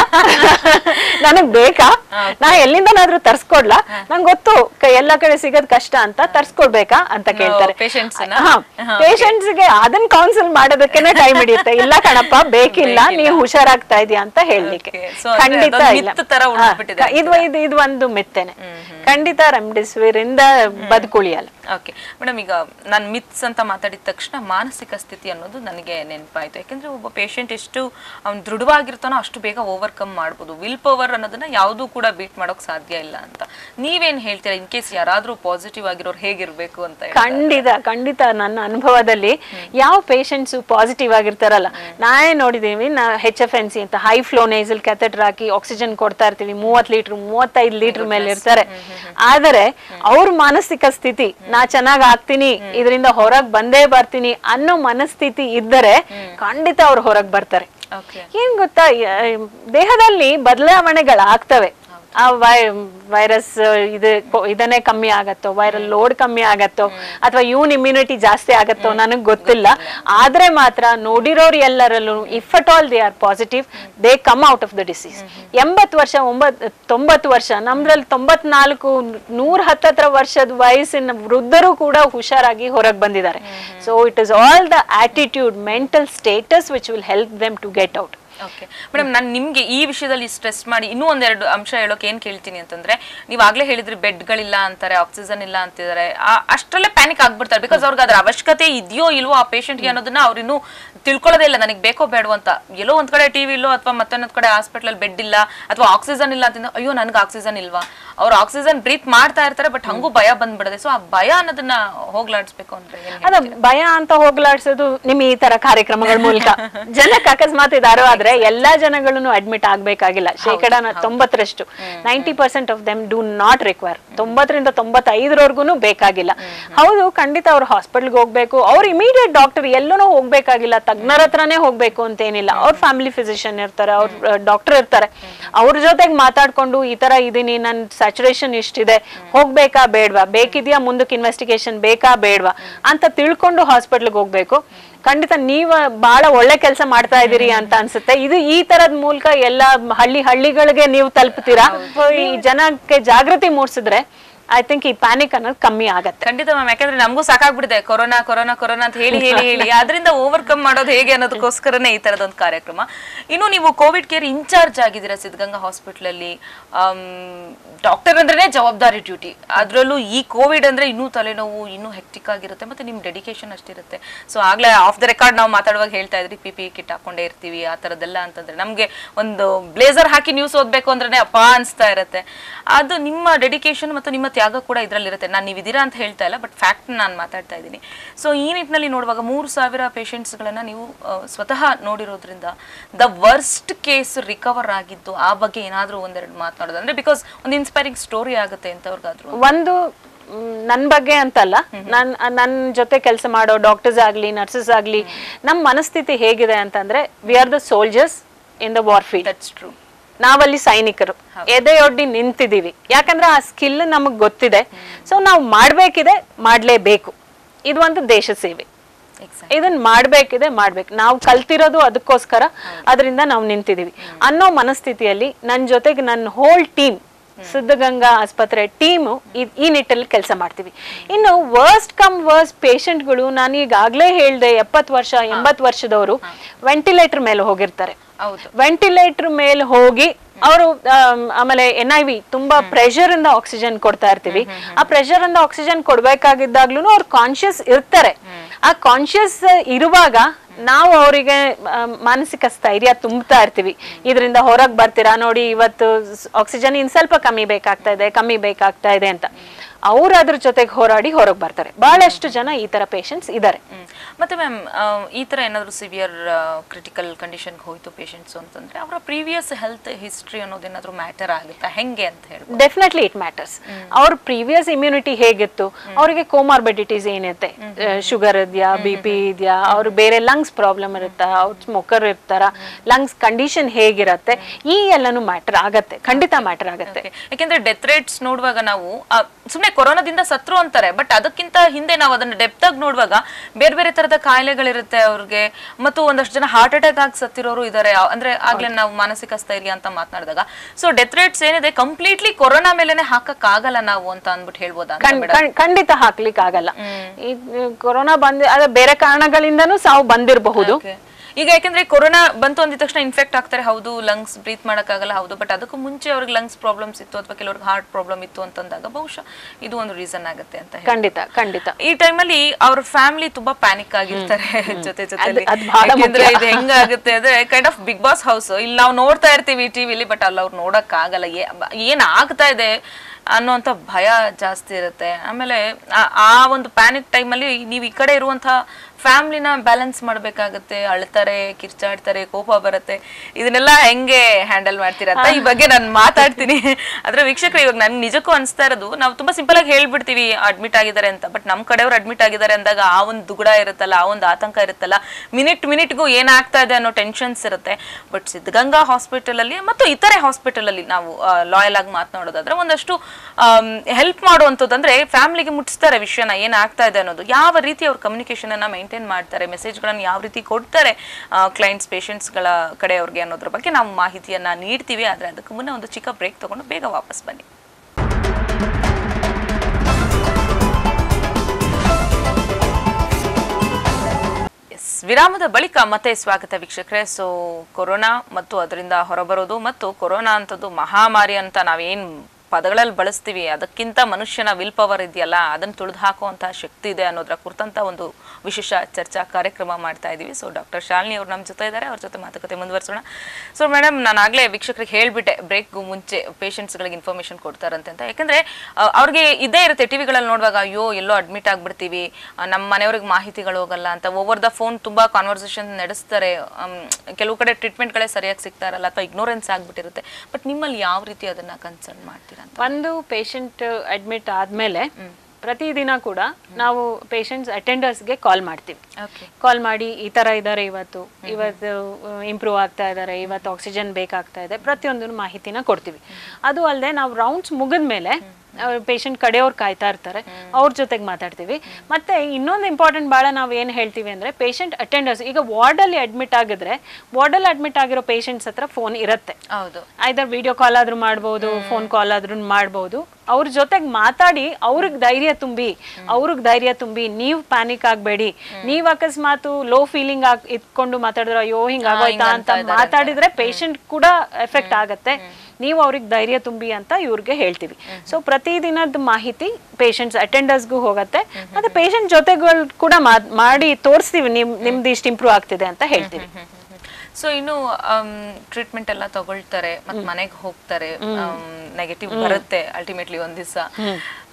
B: ನನಗ್ ಬೇಕಾ ನಾ ಎಲ್ಲಿಂದನಾದ್ರೂ ತರ್ಸ್ಕೊಡ್ಲಾ ನಂಗೆ ಗೊತ್ತು ಕ- ಎಲ್ಲ ಕಡೆ ಸಿಗೋದ್ ಕಷ್ಟ ಅಂತ ತರ್ಸ್ಕೊಡ್ಬೇಕಾ ಅಂತ ಕೇಳ್ತಾರೆ
A: patients ನ?
B: ಪೇಷಂಟ್ಸ್ ಗೆ ಅದನ್ನ ಕೌನ್ಸಿಲ್ ಮಾಡೋದಕ್ಕೆನೆ ಟೈಮ್ ಹಿಡಿಯುತ್ತೆ ಇಲ್ಲ ಕಣಪ್ಪ ಬೇಕಿಲ್ಲ ನೀವು ಹುಷಾರಾಗ್ತಾ ಇದೀಯ ಅಂತ ಹೇಳಲಿಕ್ಕೆ
A: Okay. So ಅಂದ್ರೆ
B: ಖಂಡಿತ
A: ಅದೊಂದು
B: ಇಲ್ಲ
A: myth ತರ ಉಳ್ದ್ಬಿಟ್ಟಿದೆ
B: ಹಾ, ಇದು ಇದು ಇದು ಒಂದು ಮಿತ್ತೆನೆ ಖಂಡಿತ ರೆಮ್ಡಿಸಿವಿರ್ ಇಂದ ಬದುಕುಳಿಯಲ್ಲ
A: ಓಕೆ ಮೇಡಮ್ ಈಗ ನಾನು ಮಿತ್ಸ್ ಅಂತ ಮಾತಾಡಿದ ತಕ್ಷಣ ಮಾನಸಿಕ ಸ್ಥಿತಿ ಅನ್ನೋದು ನನಗೆ ನೆನಪಾಯ್ತು ಯಾಕೆಂದ್ರೆ ಒಬ್ಬ ಪೇಷಂಟ್ ಎಷ್ಟು ಅವ್ನು ದೃಢವಾಗಿರ್ತಾನೋ ಅಷ್ಟು ಬೇಗ ಓವರ್ಕಮ್ ಮಾಡ್ಬೋದು ವಿಲ್ ಪವರ್ ಅನ್ನೋದನ್ನ ಯಾವುದೂ ಕೂಡ ಬೀಟ್ ಮಾಡೋಕ್ ಸಾಧ್ಯ ಇಲ್ಲ ಅಂತ ನೀವೇನ್ ಹೇಳ್ತೀರಾ ಇನ್ ಕೇಸ್ ಯಾರಾದ್ರೂ ಪಾಸಿಟಿವ್ ಆಗಿರೋರು ಹೇಗಿರ್ಬೇಕು ಅಂತ ಹೇಳಿ?
B: ಖಂಡಿತ ಖಂಡಿತ ನನ್ನ ಅನುಭವದಲ್ಲಿ ಯಾವ ಪೇಷಂಟ್ಸ್ ಪಾಸಿಟಿವ್ ಆಗಿರ್ತಾರಲ್ಲ ನಾನೇ ನೋಡಿದೀವಿ ನಾ ಹೆಚ್ ಎಫ್ ಎನ್ ಸಿ ಅಂತ ಹೈ ಫ್ಲೋ ನೇಸಲ್ ಕ್ಯಾಥೆಟರ್ ಹಾಕಿ ಆಕ್ಸಿಜನ್ ಕೊಡ್ತಾ ಇರ್ತೀವಿ ಮೂವತ್ ಲೀಟರ್ ಮೂವತ್ತೈದು ಲೀಟರ್ ಮೇಲೆ ಇರ್ತಾರೆ ಆದರೆ ಅವ್ರ ಮಾನಸಿಕ ಸ್ಥಿತಿ ನಾ ಚೆನ್ನಾಗ್ ಆಗ್ತೀನಿ ಇದರಿಂದ ಹೊರಗ್ ಬಂದೇ ಬರ್ತೀನಿ ಅನ್ನೋ ಮನಸ್ಥಿತಿ ಇದ್ದರೆ ಖಂಡಿತ ಅವ್ರು ಹೊರಗ್ ಬರ್ತಾರೆ
A: Okay.
B: ಏನ್ ಗೊತ್ತಾ ಯ- ದೇಹದಲ್ಲಿ ಬದಲಾವಣೆಗಳಾಗ್ತವೆ ಆ ವೈ ವೈರಸ್ ಇದು ಕೊ- ಇದನ್ನೇ ಕಮ್ಮಿ ಆಗತ್ತೋ ವೈರಲ್ ಲೋಡ್ ಕಮ್ಮಿ ಆಗತ್ತೋ ಅಥವಾ ಯೂನ್ ಇಮ್ಯುನಿಟಿ ಜಾಸ್ತಿ ಆಗತ್ತೋ ನನಗ್ ಗೊತ್ತಿಲ್ಲ ಆದ್ರೆ ಮಾತ್ರ ನೋಡಿರೋರು ಎಲ್ಲರಲ್ಲೂ if at all they are positive they come out of the disease ಎಂಬತ್ತು ವರ್ಷ ಒಂಬತ್ ತೊಂಬತ್ತು ವರ್ಷ ನಮ್ದ್ರಲ್ಲಿ ತೊಂಬತ್ನಾಲ್ಕು ನೂರ ಹತ್ತತ್ರ ವರ್ಷದ ವಯಸ್ಸಿನ ವೃದ್ಧರು ಕೂಡ ಹುಷಾರಾಗಿ ಹೊರಗೆ ಬಂದಿದ್ದಾರೆ so it is all the attitude mental status which will help them to get out
A: okay madam ನಾನು ನಿಮ್ಗೆ ಈ ವಿಷಯದಲ್ಲಿ ಸ್ಟ್ರೆಸ್ ಮಾಡಿ ಇನ್ನೂ ಒಂದೆರಡು ಅಂಶ ಹೇಳೋಕೆ ಏನ್ ಕೇಳ್ತೀನಿ ಅಂತಂದ್ರೆ ನೀವು ಆಗ್ಲೇ ಹೇಳಿದ್ರಿ ಬೆಡ್ಗಳಿಲ್ಲ ಅಂತಾರೆ ಆಕ್ಸಿಜನ್ ಇಲ್ಲ ಅಂತಿದ್ದಾರೆ ಆ- ಅಷ್ಟರಲ್ಲೇ ಪ್ಯಾನಿಕ್ ಆಗ್ಬಿಡ್ತಾರೆ ಬಿಕಾಸ್ ಅವ್ರಿಗೆ ಅದ್ರ ಅವಶ್ಯಕತೆ ಇದೆಯೋ ಇಲ್ವೋ ಆ ಪೇಷಂಟ್ಗೆ ಅನ್ನೋದನ್ನ ಅವ್ರು ಇನ್ನೂ ತಿಳ್ಕೊಳ್ಳೋದೇ ಇಲ್ಲ ನನಗೆ ಬೇಕೋ ಬೇಡವೋ ಅಂತ ಎಲ್ಲೋ ಒಂದ್ ಕಡೆ ಟಿವಿ ಇಲ್ಲೋ ಅಥವಾ ಮತ್ತೊಂದ್ ಕಡೆ ಹಾಸ್ಪಿಟಲ್ ಬೆಡ್ ಇಲ್ಲ ಅಥವಾ ಆಕ್ಸಿಜನ್ ಇಲ್ಲ ಅಂತ ಅಯ್ಯೋ ನನಗೆ ಆಕ್ಸಿಜನ್ ಇಲ್ವಾ ಅವ್ರು ಆಕ್ಸಿಜನ್ ಬ್ರೀತ್ ಮಾಡ್ತಾ ಇರ್ತಾರೆ ಬಟ್ ಹಂಗೂ ಭಯ ಬಂದ್ಬಿಡದೆ ಸೊ ಆ ಭಯ ಅನ್ನೋದನ್ನ ಹೋಗ್ಲಾಡಿಸ್ಬೇಕು ಅಂದ್ರೆ ಏನ್
B: ಅದ ಭಯ ಅಂತ ಹೋಗ್ಲಾಡ್ಸೋದು ನಿಮ್ ಈ ತರ ಕಾರ್ಯಕ್ರಮಗಳ ಮೂಲಕ ಜನಕ್ಕೆ ಅಕಸ್ಮಾತ್ ಇದಾರೋ ಆದ್ರೆ ಎಲ್ಲಾ ಜನಗಳನ್ನು ಅಡ್ಮಿಟ್ ಆಗ್ಬೇಕಾಗಿಲ್ಲ ಶೇಕಡ ತೊಂಬತ್ತರಷ್ಟು ninety percent of them do not require ತೊಂಬತ್ತರಿಂದ ತೊಂಬತ್ತೈದರವರೆಗೂ ಬೇಕಾಗಿಲ್ಲ ಹೌದು ಖಂಡಿತ ಅವ್ರು ಹಾಸ್ಪಿಟಲ್ಗೆ ಹೋಗ್ಬೇಕು ಅವ್ರು ಇಮಿಡಿಯೇಟ್ ಡಾಕ್ಟರ್ ಎಲ್ಲೂ ಹೋಗ್ಬೇಕಾಗಿಲ್ಲ ತಜ್ಞರ ಹತ್ರನೇ ಹೋಗ್ಬೇಕು ಅಂತ ಏನಿಲ್ಲ ಅವ್ರ ಫ್ಯಾಮಿಲಿ ಫಿಸಿಷಿಯನ್ ಇರ್ತಾರೆ ಅವ್ರ ಡಾಕ್ಟರ್ ಇರ್ತಾರೆ ಅವ್ರ ಜೊತೆಗೆ ಮಾತಾಡ್ಕೊಂಡು ಈ ತರ ಇದೀನಿ ನನ್ ಸ್ಯಾಚುರೇಷನ್ ಇಷ್ಟಿದೆ ಹೋಗ್ಬೇಕಾ ಬೇಡ್ವಾ ಬೇಕಿದ್ಯಾ ಮುಂದಕ್ಕೆ ಇನ್ವೆಸ್ಟಿಗೇಷನ್ ಬೇಕಾ ಬೇಡ್ವಾ ಅಂತ ತಿಳ್ಕೊಂಡು ಹಾಸ್ಪಿಟ್ಲ್ಗೆ ಹೋಗ್ಬೇಕು ಖಂಡಿತ ನೀವ ಬಹಳ ಒಳ್ಳೆ ಕೆಲಸ ಮಾಡ್ತಾ ಇದೀರಿ ಅಂತ ಅನ್ಸುತ್ತೆ ಇದು ಈ ತರದ್ ಮೂಲಕ ಎಲ್ಲ ಹಳ್ಳಿ ಹಳ್ಳಿಗಳಿಗೆ ನೀವು ತಲುಪ್ತೀರಾ ಈ ಜನಕ್ಕೆ ಜಾಗೃತಿ ಮೂಡಿಸಿದ್ರೆ ಐ ಥಿಂಕ್ ಈ ಪ್ಯಾನಿಕ್ ಅನ್ನೋದು ಕಮ್ಮಿ ಆಗತ್ತೆ
A: ಖಂಡಿತ ಮ್ಯಾಮ್ ಯಾಕಂದ್ರೆ ನಮಗೂ ಸಾಕಾಗ್ಬಿಟ್ಟಿದೆ ಕೊರೋನಾ ಕೊರೋನಾ ಕೊರೋನಾ ಅಂತ ಹೇಳಿ ಹೇಳಿ ಹೇಳಿ ಅದರಿಂದ ಓವರ್ಕಮ್ ಮಾಡೋದು ಹೇಗೆ ಅನ್ನೋದಕ್ಕೋಸ್ಕರನೇ ಈ ತರದೊಂದು ಕಾರ್ಯಕ್ರಮ ಇನ್ನು ನೀವು ಕೋವಿಡ್ ಕೇರ್ ಇನ್ಚಾರ್ಜ್ ಆಗಿದ್ದೀರಾ ಸಿದ್ಧಗಂಗಾ ಹಾಸ್ಪಿಟಲ್ ಅಲ್ಲಿ ಡಾಕ್ಟರ್ ಅಂದ್ರೇನೆ ಜವಾಬ್ದಾರಿ ಡ್ಯೂಟಿ ಅದರಲ್ಲೂ ಈ ಕೋವಿಡ್ ಅಂದ್ರೆ ಇನ್ನೂ ತಲೆನೋವು ಇನ್ನೂ ಹೆಕ್ಟಿಕ್ ಆಗಿರುತ್ತೆ ಮತ್ತೆ ನಿಮ್ ಡೆಡಿಕೇಶನ್ ಅಷ್ಟಿರುತ್ತೆ ಸೊ ಆಗ್ಲೇ ಆಫ್ ದ ರೆಕಾರ್ಡ್ ನಾವು ಮಾತಾಡುವಾಗ ಹೇಳ್ತಾ ಇದ್ರಿ ಪಿ ಪಿ ಕಿಟ್ ಹಾಕೊಂಡೇ ಇರ್ತೀವಿ ಆ ಥರದ್ದೆಲ್ಲ ಅಂತಂದ್ರೆ ನಮ್ಗೆ ಒಂದು ಬ್ಲೇಸರ್ ಹಾಕಿ ನ್ಯೂಸ್ ಓದ್ಬೇಕು ಅಂದ್ರೆ ಅಪ್ಪ ಅನ್ಸ್ತಾ ಇರುತ್ತೆ ಅದು ನಿಮ್ಮ ಡೆಡಿಕೇಶನ್ ಮತ್ತು ನಿಮ್ಮ ತ್ಯಾಗ ಕೂಡ ಇದರಲ್ಲಿರುತ್ತೆ ನಾನು ನೀವಿದ್ದೀರಾ ಅಂತ ಹೇಳ್ತಾ ಇಲ್ಲ ಬಟ್ ಫ್ಯಾಕ್ಟ್ ನಾನು ಮಾತಾಡ್ತಾ ಇದ್ದೀನಿ ಸೊ ಈ ನಿಟ್ಟಿನಲ್ಲಿ ನೋಡುವಾಗ ಮೂರು ಸಾವಿರ ಪೇಷಂಟ್ಸ್ಗಳನ್ನು ನೀವು ಆ, ಸ್ವತಃ ನೋಡಿರೋದ್ರಿಂದ ದ ವರ್ಸ್ಟ್ ಕೇಸ್ ರಿಕವರ್ ಆಗಿದ್ದು ಆ ಬಗ್ಗೆ ಏನಾದರೂ ಒಂದೆರಡು ಮಾತನಾಡೋದು ಅಂದ್ರೆ ಬಿಕಾಸ್ ಒಂದು ಇನ್ಸ್ಪೈರಿಂಗ್ ಸ್ಟೋರಿ ಆಗುತ್ತೆ ಅಂತವ್ರಿಗಾದ್ರು
B: ಒಂದು ನನ್ನ ಬಗ್ಗೆ ಅಂತಲ್ಲ ನನ್ ನನ್ನ ಜೊತೆ ಕೆಲಸ ಮಾಡೋ ಡಾಕ್ಟರ್ಸ್ ಆಗ್ಲಿ ನರ್ಸಸ್ ಆಗ್ಲಿ ನಮ್ಮ ಮನಸ್ಥಿತಿ ಹೇಗಿದೆ ಅಂತಂದ್ರೆ we are the soldiers in the war field
A: that's true
B: ನಾವಲ್ಲಿ ಸೈನಿಕರು ಎದೆಯೊಡ್ಡಿ ನಿಂತಿದೀವಿ ಯಾಕಂದ್ರೆ ಆ ಸ್ಕಿಲ್ ನಮಗ್ ಗೊತ್ತಿದೆ ಸೊ ನಾವು ಮಾಡ್ಬೇಕಿದೆ ಮಾಡ್ಲೇಬೇಕು ಇದು ಒಂದು ದೇಶ ಸೇವೆ
A: ಎಕ್ಸಾಕ್ಟ್
B: ಇದನ್ನ ಮಾಡ್ಬೇಕಿದೆ ಮಾಡ್ಬೇಕು ನಾವು ಕಲ್ತಿರೋದು ಅದಕ್ಕೋಸ್ಕರ ಅದರಿಂದ ನಾವು ನಿಂತಿದೀವಿ ಅನ್ನೋ ಮನಸ್ಥಿತಿಯಲ್ಲಿ ನನ್ನ ಜೊತೆಗೆ ನನ್ನ ಹೋಲ್ ಟೀಮ್ ಸಿದ್ಧಗಂಗಾ ಆಸ್ಪತ್ರೆ ಟೀಮು ಈ ನಿಟ್ಟಲ್ಲಿ ಕೆಲಸ ಮಾಡ್ತೀವಿ ಇನ್ನು ವರ್ಸ್ಟ್ ಕಮ್ ವರ್ಸ್ಟ್ ಪೇಷಂಟ್ಗಳು ನಾನು ಈಗಾಗಲೇ ಹೇಳ್ದೆ ಎಪ್ಪತ್ತು ವರ್ಷ ಎಂಬತ್ತು ವರ್ಷದವರು ವೆಂಟಿಲೇಟರ್ ಮೇಲೆ ಹೋಗಿರ್ತಾರೆ
A: ಹೌದು
B: ವೆಂಟಿಲೇಟರ್ ಮೇಲೆ ಹೋಗಿ ಅವರು ಆಮೇಲೆ ಎನ್ ಐ ವಿ ತುಂಬಾ ಪ್ರೆಷರ್ ಇಂದ ಆಕ್ಸಿಜನ್ ಕೊಡ್ತಾ ಇರ್ತೀವಿ ಆ ಪ್ರೆಷರ್ ಇಂದ ಆಕ್ಸಿಜನ್ ಕೊಡ್ಬೇಕಾಗಿದ್ದಾಗ್ಲೂ ಅವ್ರು ಕಾನ್ಶಿಯಸ್ ಇರ್ತಾರೆ ಆ ಕಾನ್ಶಿಯಸ್ ಇರುವಾಗ ನಾವು ಅವರಿಗೆ ಮಾನಸಿಕ ಸ್ಥೈರ್ಯ ತುಂಬ್ತಾ ಇರ್ತೀವಿ ಇದರಿಂದ ಹೊರಗೆ ಬರ್ತೀರಾ ನೋಡಿ ಇವತ್ತು ಆಕ್ಸಿಜನ್ ಇನ್ ಸ್ವಲ್ಪ ಕಮ್ಮಿ ಬೇಕಾಗ್ತಾ ಇದೆ ಕಮ್ಮಿ ಬೇಕಾಗ್ತಾ ಇದೆ ಅಂತ ಅವ್ರು ಅದ್ರ ಜೊತೆಗೆ ಹೋರಾಡಿ ಹೊರಗೆ ಬರ್ತಾರೆ ಬಹಳಷ್ಟು ಜನ ಈ ತರ ಪೇಷಂಟ್ಸ್ ಇದ್ದಾರೆ
A: ಹ್ಮ್. ಮತ್ತೆ ಮ್ಯಾಮ್ ಈ ತರ ಏನಾದ್ರು ಸಿವಿಯರ್ ಕ್ರಿಟಿಕಲ್ ಕಂಡೀಷನ್ಗೆ ಹೋಯ್ತು ಪೇಷಂಟ್ಸ್ ಅಂತಂದ್ರೆ ಅವರ ಪ್ರೀವಿಯಸ್ ಹೆಲ್ತ್ ಹಿಸ್ಟ್ರಿ ಅನ್ನೋದೇನಾದ್ರೂ ಮ್ಯಾಟರ್ ಆಗುತ್ತಾ ಹೆಂಗೆ ಅಂತ ಹೇಳ್ಬೋದು
B: ಡೆಫಿನೆಟ್ಲಿ ಇಟ್ ಮ್ಯಾಟರ್ಸ್ ಅವ್ರ ಪ್ರೀವಿಯಸ್ ಇಮ್ಯುನಿಟಿ ಹೇಗಿತ್ತು ಅವರಿಗೆ ಕೋಮಾರ್ಬಿಡಿಟೀಸ್ ಏನಿರುತ್ತೆ ಶುಗರ್ ಇದೆಯಾ ಬಿ ಪಿ ಇದೆಯಾ ಅವ್ರು ಬೇರೆ ಲಂಗ್ಸ್ ಪ್ರಾಬ್ಲಮ್ ಇರುತ್ತಾ ಅವ್ರು ಸ್ಮೋಕರ್ ಇರ್ತಾರ ಲಂಗ್ಸ್ ಕಂಡೀಷನ್ ಹೇಗಿರತ್ತೆ ಈ ಎಲ್ಲಾನು ಮ್ಯಾಟರ್ ಆಗತ್ತೆ ಖಂಡಿತ ಮ್ಯಾಟರ್ ಆಗತ್ತೆ
A: Okay. ಯಾಕೆಂದ್ರೆ ಡೆತ್ ರೇಟ್ಸ್ ನೋಡುವಾಗ ನಾವು ಆ, ಸುಮ್ನೆ ಕೊರೋನಾದಿಂದ ಸತ್ರು ಅಂತಾರೆ ಬಟ್ ಅದಕ್ಕಿಂತ ಹಿಂದೆ ನಾವು ಅದನ್ನ ಡೆಪ್ತ್ ಆಗಿ ನೋಡುವಾಗ ಬೇರೆ ಬೇರೆ ತರದ ಕಾಯಿಲೆಗಳಿರುತ್ತೆ ಅವ್ರಿಗೆ ಮತ್ತು ಒಂದಷ್ಟು ಜನ ಹಾರ್ಟ್ ಅಟ್ಯಾಕ್ ಆಗಿ ಸತ್ತಿರೋರು ಇದಾರೆ ಆ- ಅಂದ್ರೆ ಆಗ್ಲೇ ನಾವು ಮಾನಸಿಕ ಸ್ಥೈರ್ಯ ಅಂತ ಮಾತನಾಡಿದಾಗ ಸೊ ಡೆತ್ ರೇಟ್ಸ್ ಏನಿದೆ ಕಂಪ್ಲೀಟ್ಲಿ ಕೊರೋನಾ ಮೇಲೆನೆ ಹಾಕಕ್ ಆಗಲ್ಲ ನಾವು ಅಂತ ಅಂದ್ಬಿಟ್ಟು ಹೇಳ್ಬೋದಾ ಅಂತ
B: ಖಂಡ್- ಖಂಡ್- ಖಂಡಿತ ಹಾಕ್ಲಿಕ್ಕೆ ಆಗಲ್ಲ ಈ ಕೊರೋನಾ ಬಂದ ಅದೇ ಬೇರೆ ಕಾರಣಗಳಿಂದನೂ ಸಾವು ಬಂದಿರಬಹುದು
A: Okay. ಈಗ ಯಾಕೆಂದ್ರೆ ಕೊರೋನಾ ಬಂತು ಅಂದಿದ ತಕ್ಷಣ ಇನ್ಫೆಕ್ಟ್ ಆಗ್ತಾರೆ ಹೌದು ಲಂಗ್ಸ್ ಬ್ರೀತ್ ಮಾಡಕ್ಕಾಗಲ್ಲ ಹೌದು ಬಟ್ ಅದಕ್ಕೂ ಮುಂಚೆ ಅವ್ರಿಗೆ ಲಂಗ್ಸ್ ಪ್ರಾಬ್ಲಮ್ಸ್ ಇತ್ತು ಅಥವಾ ಕೆಲವ್ರಿಗೆ ಹಾರ್ಟ್ ಪ್ರಾಬ್ಲಮ್ ಇತ್ತು ಅಂತಂದಾಗ ಬಹುಶಃ ಇದು ಒಂದು ರೀಸನ್ ಆಗುತ್ತೆ ಅಂತ ಹೇಳಿ
B: ಖಂಡಿತ ಖಂಡಿತ
A: ಈ ಟೈಮಲ್ಲಿ ಅವ್ರ ಫ್ಯಾಮಿಲಿ ತುಂಬಾ ಪ್ಯಾನಿಕ್ ಆಗಿರ್ತಾರೆ ಜೊತೆ ಜೊತೆಲಿ
B: ಅದ್ ಬಹಳ
A: ಯಾಕೆಂದ್ರೆ ಇದು ಹೆಂಗಾಗುತ್ತೆ ಅಂದ್ರೆ kind of big boss house ಇಲ್ಲಿ ನಾವು ನೋಡ್ತಾ ಇರ್ತೀವಿ ಟಿವಿಲಿ ಬಟ್ ಅಲ್ಲಿ ಅವ್ರು ನೋಡಕ್ ಆಗಲ್ಲ ಏನ್ ಆಗ್ತಾ ಇದೆ ಅನ್ನೋಂಥ ಭಯ ಜಾಸ್ತಿ ಇರುತ್ತೆ ಆಮೇಲೆ ಆ- ಆ ಒಂದು ಪ್ಯಾನಿಕ್ ಟೈಮಲ್ಲಿ ನೀವು ಈ ಕಡೆ ಇರುವಂತಹ ಫ್ಯಾಮ್ಲಿನ ಬ್ಯಾಲೆನ್ಸ್ ಮಾಡ್ಬೇಕಾಗತ್ತೆ ಅಳ್ತಾರೆ ಕಿರ್ಚಾಡ್ತಾರೆ ಕೋಪ ಬರುತ್ತೆ ಇದನ್ನೆಲ್ಲ ಹೆಂಗೆ ಹ್ಯಾಂಡಲ್ ಮಾಡ್ತೀರಾ ಅಂತ ಈ ಬಗ್ಗೆ ನಾನು ಮಾತಾಡ್ತೀನಿ ಆದ್ರೆ ವೀಕ್ಷಕರು ಇವಾಗ ನನ್ಗೆ ನಿಜಕ್ಕೂ ಅನಿಸ್ತಾ ಇರೋದು ನಾವು ತುಂಬಾ ಸಿಂಪಲ್ ಆಗಿ ಹೇಳ್ಬಿಡ್ತೀವಿ ಅಡ್ಮಿಟ್ ಆಗಿದ್ದಾರೆ ಅಂತ ಬಟ್ ನಮ್ಮ ಕಡೆಯವ್ರು ಅಡ್ಮಿಟ್ ಆಗಿದ್ದಾರೆ ಅಂದಾಗ ಆ ಒಂದು ದುಗುಡ ಇರುತ್ತಲ್ಲ ಆ ಒಂದು ಆತಂಕ ಇರುತ್ತಲ್ಲ ಮಿನಿಟ್ ಮಿನಿಟ್ಗೂ ಏನಾಗ್ತಾ ಇದೆ ಅನ್ನೋ ಟೆನ್ಷನ್ಸ್ ಇರುತ್ತೆ ಬಟ್ ಸಿದ್ಧಗಂಗಾ ಹಾಸ್ಪಿಟಲ್ ಅಲ್ಲಿ ಮತ್ತು ಇತರೆ ಹಾಸ್ಪಿಟಲ್ ಅಲ್ಲಿ ನಾವು ಲಾಯಲ್ ಆಗಿ ಮಾತನಾಡೋದಾದ್ರೆ ಒಂದಷ್ಟು ಹೆಲ್ಪ್ ಮಾಡುವಂಥದ್ದು ಅಂದ್ರೆ ಫ್ಯಾಮಿಲಿಗೆ ಮುಟ್ಟಿಸ್ತಾರೆ ವಿಷಯನ ಏನಾಗ್ತಾ ಇದೆ ಅನ್ನೋದು ಯಾವ ರೀತಿ ಅವ್ರ ಕಮ್ಯುನಿಕೇಶನ್ ಅನ್ನ ಮೇಂಟೈನ್ ಮಾಡ್ತಾರೆ ಮೆಸೇಜ್ಗಳನ್ನು ಯಾವ ರೀತಿ ಕೊಡ್ತಾರೆ ಕ್ಲೈಂಟ್ಸ್ ಪೇಷಂಟ್ಸ್ಗಳ ಕಡೆಯವ್ರಿಗೆ ಅನ್ನೋದ್ರ ಬಗ್ಗೆ ನಾವು ಮಾಹಿತಿಯನ್ನ ನೀಡ್ತೀವಿ ಆದ್ರೆ ಅದಕ್ಕೆ ಮುನ್ನ ಒಂದು ಚಿಕ್ಕ ಬ್ರೇಕ್ ತಗೊಂಡು ಬೇಗ ವಾಪಸ್ ಬನ್ನಿ ಎಸ್ ವಿರಾಮದ ಬಳಿಕ ಮತ್ತೆ ಸ್ವಾಗತ ವೀಕ್ಷಕರೇ ಸೊ ಕೊರೋನಾ ಮತ್ತು ಅದರಿಂದ ಹೊರಬರೋದು ಮತ್ತು ಕೊರೋನಾ ಅಂತದ್ದು ಮಹಾಮಾರಿ ಅಂತ ನಾವೇನ್ ಪದಗಳಲ್ಲಿ ಬಳಸ್ತೀವಿ ಅದಕ್ಕಿಂತ ಮನುಷ್ಯನ ವಿಲ್ ಪವರ್ ಇದೆಯಲ್ಲ ಅದನ್ನು ತುಳಿದು ಹಾಕುವಂತಹ ಶಕ್ತಿ ಇದೆ ಅನ್ನೋದರ ಕುರಿತಂತ ಒಂದು ವಿಶೇಷ ಚರ್ಚಾ ಕಾರ್ಯಕ್ರಮ ಮಾಡ್ತಾ ಇದ್ದೀವಿ ಸೊ ಡಾಕ್ಟರ್ ಶಾಲಿನಿ ಅವ್ರು ನಮ್ಮ ಜೊತೆ ಇದ್ದಾರೆ ಅವ್ರ ಜೊತೆ ಮಾತುಕತೆ ಮುಂದುವರಿಸೋಣ ಸೊ ಮೇಡಮ್ ನಾನು ಆಗಲೇ ವೀಕ್ಷಕರಿಗೆ ಹೇಳ್ಬಿಟ್ಟೆ ಬ್ರೇಕ್ಗೂ ಮುಂಚೆ ಪೇಷಂಟ್ಸ್ಗಳಿಗೆ ಇನ್ಫಾರ್ಮೇಷನ್ ಕೊಡ್ತಾರಂತೆ ಅಂತ ಯಾಕಂದ್ರೆ ಆ, ಅವ್ರಿಗೆ ಇದೇ ಇರುತ್ತೆ ಟಿವಿಗಳಲ್ಲಿ ನೋಡುವಾಗ ಅಯ್ಯೋ ಎಲ್ಲೋ ಅಡ್ಮಿಟ್ ಆಗ್ಬಿಡ್ತೀವಿ ಆ, ನಮ್ಮ ಮನೆಯವ್ರಿಗೆ ಮಾಹಿತಿಗಳು ಹೋಗಲ್ಲ ಅಂತ ಓವರ್ ದ ಫೋನ್ ತುಂಬಾ ಕಾನ್ವರ್ಸೇಷನ್ ನಡೆಸ್ತಾರೆ ಆಮ್, ಕೆಲವು ಕಡೆ ಟ್ರೀಟ್ಮೆಂಟ್ಗಳೇ ಸರಿಯಾಗಿ ಸಿಗ್ತಾ ಇರಲ್ಲ ಅಥವಾ ಇಗ್ನೋರೆನ್ಸ್ ಆಗ್ಬಿಟ್ಟಿರುತ್ತೆ ಬಟ್ ನಿಮ್ಮಲ್ಲಿ ಯಾವ ರೀತಿ ಅದನ್ನ ಕನ್ಸರ್ನ್ ಮಾಡ್ತೀರಾ ಅಂತ
B: ಒಂದು ಪೇಷಂಟ್ ಅಡ್ಮಿಟ್ ಆದ್ಮೇಲೆ ಪ್ರತಿದಿನ ಕೂಡ ನಾವು ಪೇಷಂಟ್ಸ್ ಅಟೆಂಡರ್ಸ್ಗೆ ಕಾಲ್ ಮಾಡ್ತೀವಿ
A: ಓಕೆ
B: ಕಾಲ್ ಮಾಡಿ ಈ ತರ ಇದ್ದಾರೆ ಇವತ್ತು ಇವತ್ತು ಇಂಪ್ರೂವ್ ಆಗ್ತಾ ಇದ್ದಾರೆ ಇವತ್ತು ಆಕ್ಸಿಜನ್ ಬೇಕಾಗ್ತಾ ಇದೆ ಪ್ರತಿಯೊಂದು ಮಾಹಿತಿನ ಕೊಡ್ತೀವಿ ಅದು ಅಲ್ಲದೆ ನಾವು ರೌಂಡ್ಸ್ ಮುಗಿದ್ಮೇಲೆ ಪೇಷಂಟ್ ಕಡೆಯವ್ರು ಕಾಯ್ತಾ ಇರ್ತಾರೆ ಅವ್ರ ಜೊತೆಗೆ ಮಾತಾಡ್ತೀವಿ ಮತ್ತೆ ಇನ್ನೊಂದು ಇಂಪಾರ್ಟೆಂಟ್ ಭಾಳ ನಾವು ಏನು ಹೇಳ್ತೀವಿ ಅಂದ್ರೆ ಪೇಷಂಟ್ ಅಟೆಂಡರ್ಸ್ ಈಗ ವಾರ್ಡಲ್ಲಿ ಅಡ್ಮಿಟ್ ಆಗಿದ್ರೆ ವಾರ್ಡಲ್ಲಿ ಅಡ್ಮಿಟ್ ಆಗಿರೋ ಪೇಷಂಟ್ಸ್ ಹತ್ರ ಫೋನ್ ಇರುತ್ತೆ
A: ಹೌದು
B: ಐದರ್ ವಿಡಿಯೋ ಕಾಲ್ ಆದ್ರೂ ಮಾಡ್ಬೋದು ಫೋನ್ ಕಾಲ್ ಆದ್ರೂ ಮಾಡ್ಬೋದು ಅವ್ರ ಜೊತೆಗೆ ಮಾತಾಡಿ ಅವ್ರಿಗೆ ಧೈರ್ಯ ತುಂಬಿ ಅವ್ರಿಗೆ ಧೈರ್ಯ ತುಂಬಿ ನೀವು ಪ್ಯಾನಿಕ್ ಆಗಬೇಡಿ ನೀವು ಅಕಸ್ಮಾತ್ ಲೋ ಫೀಲಿಂಗ್ ಆಗ್ ಇಟ್ಕೊಂಡು ಮಾತಾಡಿದ್ರೆ ಅಯ್ಯೋ ಹಿಂಗ್ ಆಗೋಯ್ತಾ ಅಂತ ಮಾತಾಡಿದ್ರೆ ಪೇಷಂಟ್ ಕೂಡ ಎಫೆಕ್ಟ್ ಆಗತ್ತೆ ನೀವು ಅವ್ರಿಗೆ ಧೈರ್ಯ ತುಂಬಿ ಅಂತ ಇವ್ರಿಗೆ ಹೇಳ್ತೀವಿ ಸೊ ಪ್ರತಿದಿನದ ಮಾಹಿತಿ ಪೇಷಂಟ್ಸ್ ಅಟೆಂಡರ್ಸ್ಗೂ ಹೋಗತ್ತೆ ಮತ್ತೆ ಪೇಷಂಟ್ ಜೊತೆಗಳು ಕೂಡ ಮಾಡ್- ಮಾಡಿ ತೋರಿಸ್ತೀವಿ ನಿಮ್ ನಿಮ್ದು ಇಷ್ಟು ಇಂಪ್ರೂವ್ ಆಗ್ತಿದೆ ಅಂತ ಹೇಳ್ತೀವಿ
A: ಸೊ ಇನ್ನು ಟ್ರೀಟ್ಮೆಂಟ್ ಎಲ್ಲ ತಗೊಳ್ತಾರೆ ಮತ್ತೆ ಮನೆಗೆ ಹೋಗ್ತಾರೆ ನೆಗೆಟಿವ್ ಬರುತ್ತೆ ಅಲ್ಟಿಮೇಟ್ಲಿ ಒಂದ್ ದಿವಸ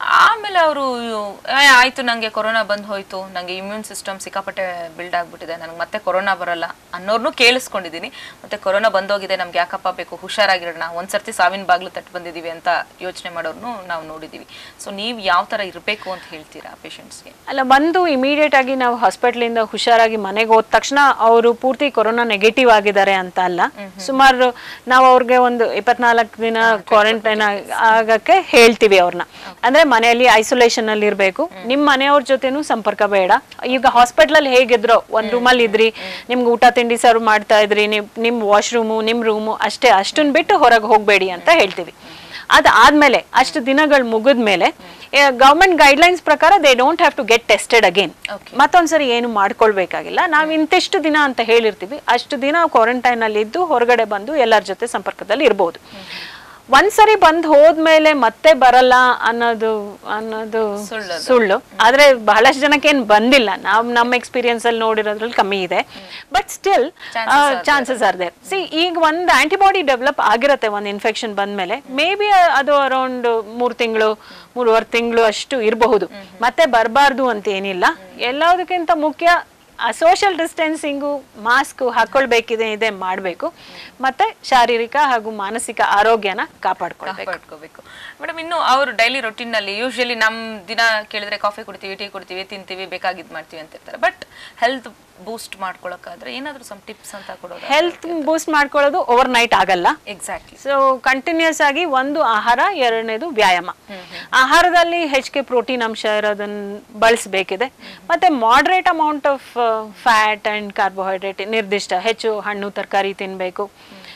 A: ಆಮೇಲೆ ಅವರು ಆಯ್ತು ನಂಗೆ ಕೊರೋನಾ ಬಂದ್ ಹೋಯ್ತು ನಂಗೆ ಇಮ್ಯೂನ್ ಸಿಸ್ಟಮ್ ಸಿಕ್ಕಾಪಟ್ಟೆ ಬಿಲ್ಡ್ ಆಗ್ಬಿಟ್ಟಿದೆ ನನಗೆ ಮತ್ತೆ ಕೊರೋನಾ ಬರಲ್ಲ ಅನ್ನೋರ್ನು ಕೇಳಿಸ್ಕೊಂಡಿದ್ದೀನಿ ಮತ್ತೆ ಕೊರೋನಾ ಬಂದೋಗಿದೆ ನಮ್ಗೆ ಯಾಕಪ್ಪ ಬೇಕು ಹುಷಾರಾಗಿರೋಣ ಒಂದ್ಸರ್ತಿ ಸಾವಿನ ಬಾಗ್ಲು ತಟ್ಟು ಬಂದಿದೀವಿ ಅಂತ ಯೋಚನೆ ಮಾಡೋರ್ನು ನಾವು ನೋಡಿದೀವಿ ಸೊ ನೀವು ಯಾವ ತರ ಇರಬೇಕು ಅಂತ ಹೇಳ್ತೀರಾ ಪೇಷಂಟ್ಸ್ಗೆ
B: ಅಲ್ಲ ಬಂದು ಇಮಿಡಿಯೇಟ್ ಆಗಿ ನಾವು ಹಾಸ್ಪಿಟ್ಲಿಂದ ಹುಷಾರಾಗಿ ಮನೆಗೆ ಹೋದ ತಕ್ಷಣ ಅವರು ಪೂರ್ತಿ ಕೊರೋನಾ ನೆಗೆಟಿವ್ ಆಗಿದ್ದಾರೆ ಅಂತ ಅಲ್ಲ ಸುಮಾರು ನಾವು ಅವ್ರಿಗೆ ಒಂದು ಇಪ್ಪತ್ನಾಲ್ಕು ದಿನ ಕ್ವಾರಂಟೈನ್ ಆಗಕ್ಕೆ ಹೇಳ್ತೀವಿ ಅವ್ರನ್ನ ಅಂದ್ರೆ ಮನೆಯಲ್ಲಿ ಐಸೋಲೇಷನ್ ಅಲ್ಲಿ ಇರಬೇಕು ನಿಮ್ ಮನೆಯವ್ರ ಜೊತೆನೂ ಸಂಪರ್ಕ ಬೇಡ ಈಗ ಹಾಸ್ಪಿಟಲ್ ಅಲ್ಲಿ ಹೇಗಿದ್ರೋ ಒಂದ್ ರೂಮಲ್ಲಿ ಇದ್ರಿ ನಿಮ್ಗೆ ಊಟ ತಿಂಡಿ ಸರ್ವ್ ಮಾಡ್ತಾ ಇದ್ರಿ ನಿಮ್ ನಿಮ್ ವಾಶ್ರೂಮು ನಿಮ್ ರೂಮು ಅಷ್ಟೇ ಅಷ್ಟನ್ನ ಬಿಟ್ಟು ಹೊರಗೆ ಹೋಗ್ಬೇಡಿ ಅಂತ ಹೇಳ್ತೀವಿ ಅದಾದ್ಮೇಲೆ ಅಷ್ಟು ದಿನಗಳು ಮುಗಿದ್ಮೇಲೆ ಗೌರ್ಮೆಂಟ್ ಗೈಡ್ಲೈನ್ಸ್ ಪ್ರಕಾರ they don't have to get tested again
A: Okay.
B: ಮತ್ತೊಂದ್ಸರಿ ಏನು ಮಾಡ್ಕೊಳ್ಬೇಕಾಗಿಲ್ಲ ನಾವು ಇಂತಿಷ್ಟು ದಿನ ಅಂತ ಹೇಳಿರ್ತೀವಿ ಅಷ್ಟು ದಿನ ಕ್ವಾರಂಟೈನ್ ಅಲ್ಲಿ ಇದ್ದು ಹೊರಗಡೆ ಬಂದು ಎಲ್ಲರ ಜೊತೆ ಸಂಪರ್ಕದಲ್ಲಿ ಇರ್ಬೋದು ಒಂದ್ಸರಿ ಬಂದ್ ಹೋದ್ಮೇಲೆ ಮತ್ತೆ ಬರಲ್ಲ ಅನ್ನೋದು ಅನ್ನೋದು
A: ಸುಳ್ಳದು.
B: ಸುಳ್ಳು ಆದ್ರೆ ಬಹಳಷ್ಟು ಜನಕ್ಕೆ ಏನ್ ಬಂದಿಲ್ಲ ನಾವ್ ನಮ್ಮ ಎಕ್ಸ್ಪೀರಿಯನ್ಸ್ ಅಲ್ಲಿ ನೋಡಿರೋದ್ರಲ್ಲಿ ಕಮ್ಮಿ ಇದೆ but still chances are there see ಈಗ ಒಂದ್ ಆಂಟಿಬಾಡಿ ಡೆವಲಪ್ ಆಗಿರತ್ತೆ ಒಂದ್ ಇನ್ಫೆಕ್ಷನ್ ಬಂದ್ಮೇಲೆ ಮೇ ಬಿ ಅದು ಅರೌಂಡ್ ಮೂರ್ ತಿಂಗಳು ಮೂರುವರೆ ತಿಂಗಳು ಅಷ್ಟು ಇರಬಹುದು ಮತ್ತೆ ಬರಬಾರ್ದು ಅಂತ ಏನಿಲ್ಲ ಎಲ್ಲದಕ್ಕಿಂತ ಮುಖ್ಯ ಸೋಷಿಯಲ್ ಡಿಸ್ಟೆನ್ಸಿಂಗು ಮಾಸ್ಕ್ ಹಾಕೊಳ್ಬೇಕಿದೆ ಇದೆ ಮಾಡಬೇಕು ಮತ್ತೆ ಶಾರೀರಿಕ ಹಾಗೂ ಮಾನಸಿಕ ಆರೋಗ್ಯನ ಕಾಪಾಡ್ಕೊಳ್ಬೇಕು
A: ಕಾಪಾಡ್ಕೋಬೇಕು ಮೇಡಮ್ ಇನ್ನು ಅವ್ರು ಡೈಲಿ ರೊಟೀನ್ ನಲ್ಲಿ ಯೂಶಲಿ ನಮ್ ದಿನ ಕೇಳಿದ್ರೆ ಕಾಫಿ ಕುಡಿತೀವಿ ಟೀ ಕುಡಿತೀವಿ ತಿಂತೀವಿ ಬೇಕಾಗಿದ್ ಮಾಡ್ತೀವಿ ಅಂತ ಇರ್ತಾರೆ ಬಟ್ ಹೆಲ್ತ್ ಬೂಸ್ಟ್ ಮಾಡ್ಕೊಳಕ್ಕಾದ್ರೆ ಏನಾದ್ರು ಸಮ್ ಟಿಪ್ಸ್ ಅಂತ ಕೊಡೋದು
B: ಹೆಲ್ತ್ ಬೂಸ್ಟ್ ಮಾಡ್ಕೊಳ್ಳೋದು ಓವರ್ ನೈಟ್ ಆಗಲ್ಲ
A: ಎಕ್ಸಾಕ್ಟ್ಲಿ
B: ಸೊ ಕಂಟಿನ್ಯೂಸ್ ಆಗಿ ಒಂದು ಆಹಾರ ಎರಡನೇದು ವ್ಯಾಯಾಮ ಆಹಾರದಲ್ಲಿ ಹೆಚ್ಚಿಗೆ ಪ್ರೋಟೀನ್ ಅಂಶ ಇರೋದನ್ನ ಬಳಸಬೇಕಿದೆ ಮತ್ತೆ moderate amount of fat and carbohydrate ನಿರ್ದಿಷ್ಟ ಹೆಚ್ಚು ಹಣ್ಣು ತರಕಾರಿ ತಿನ್ನಬೇಕು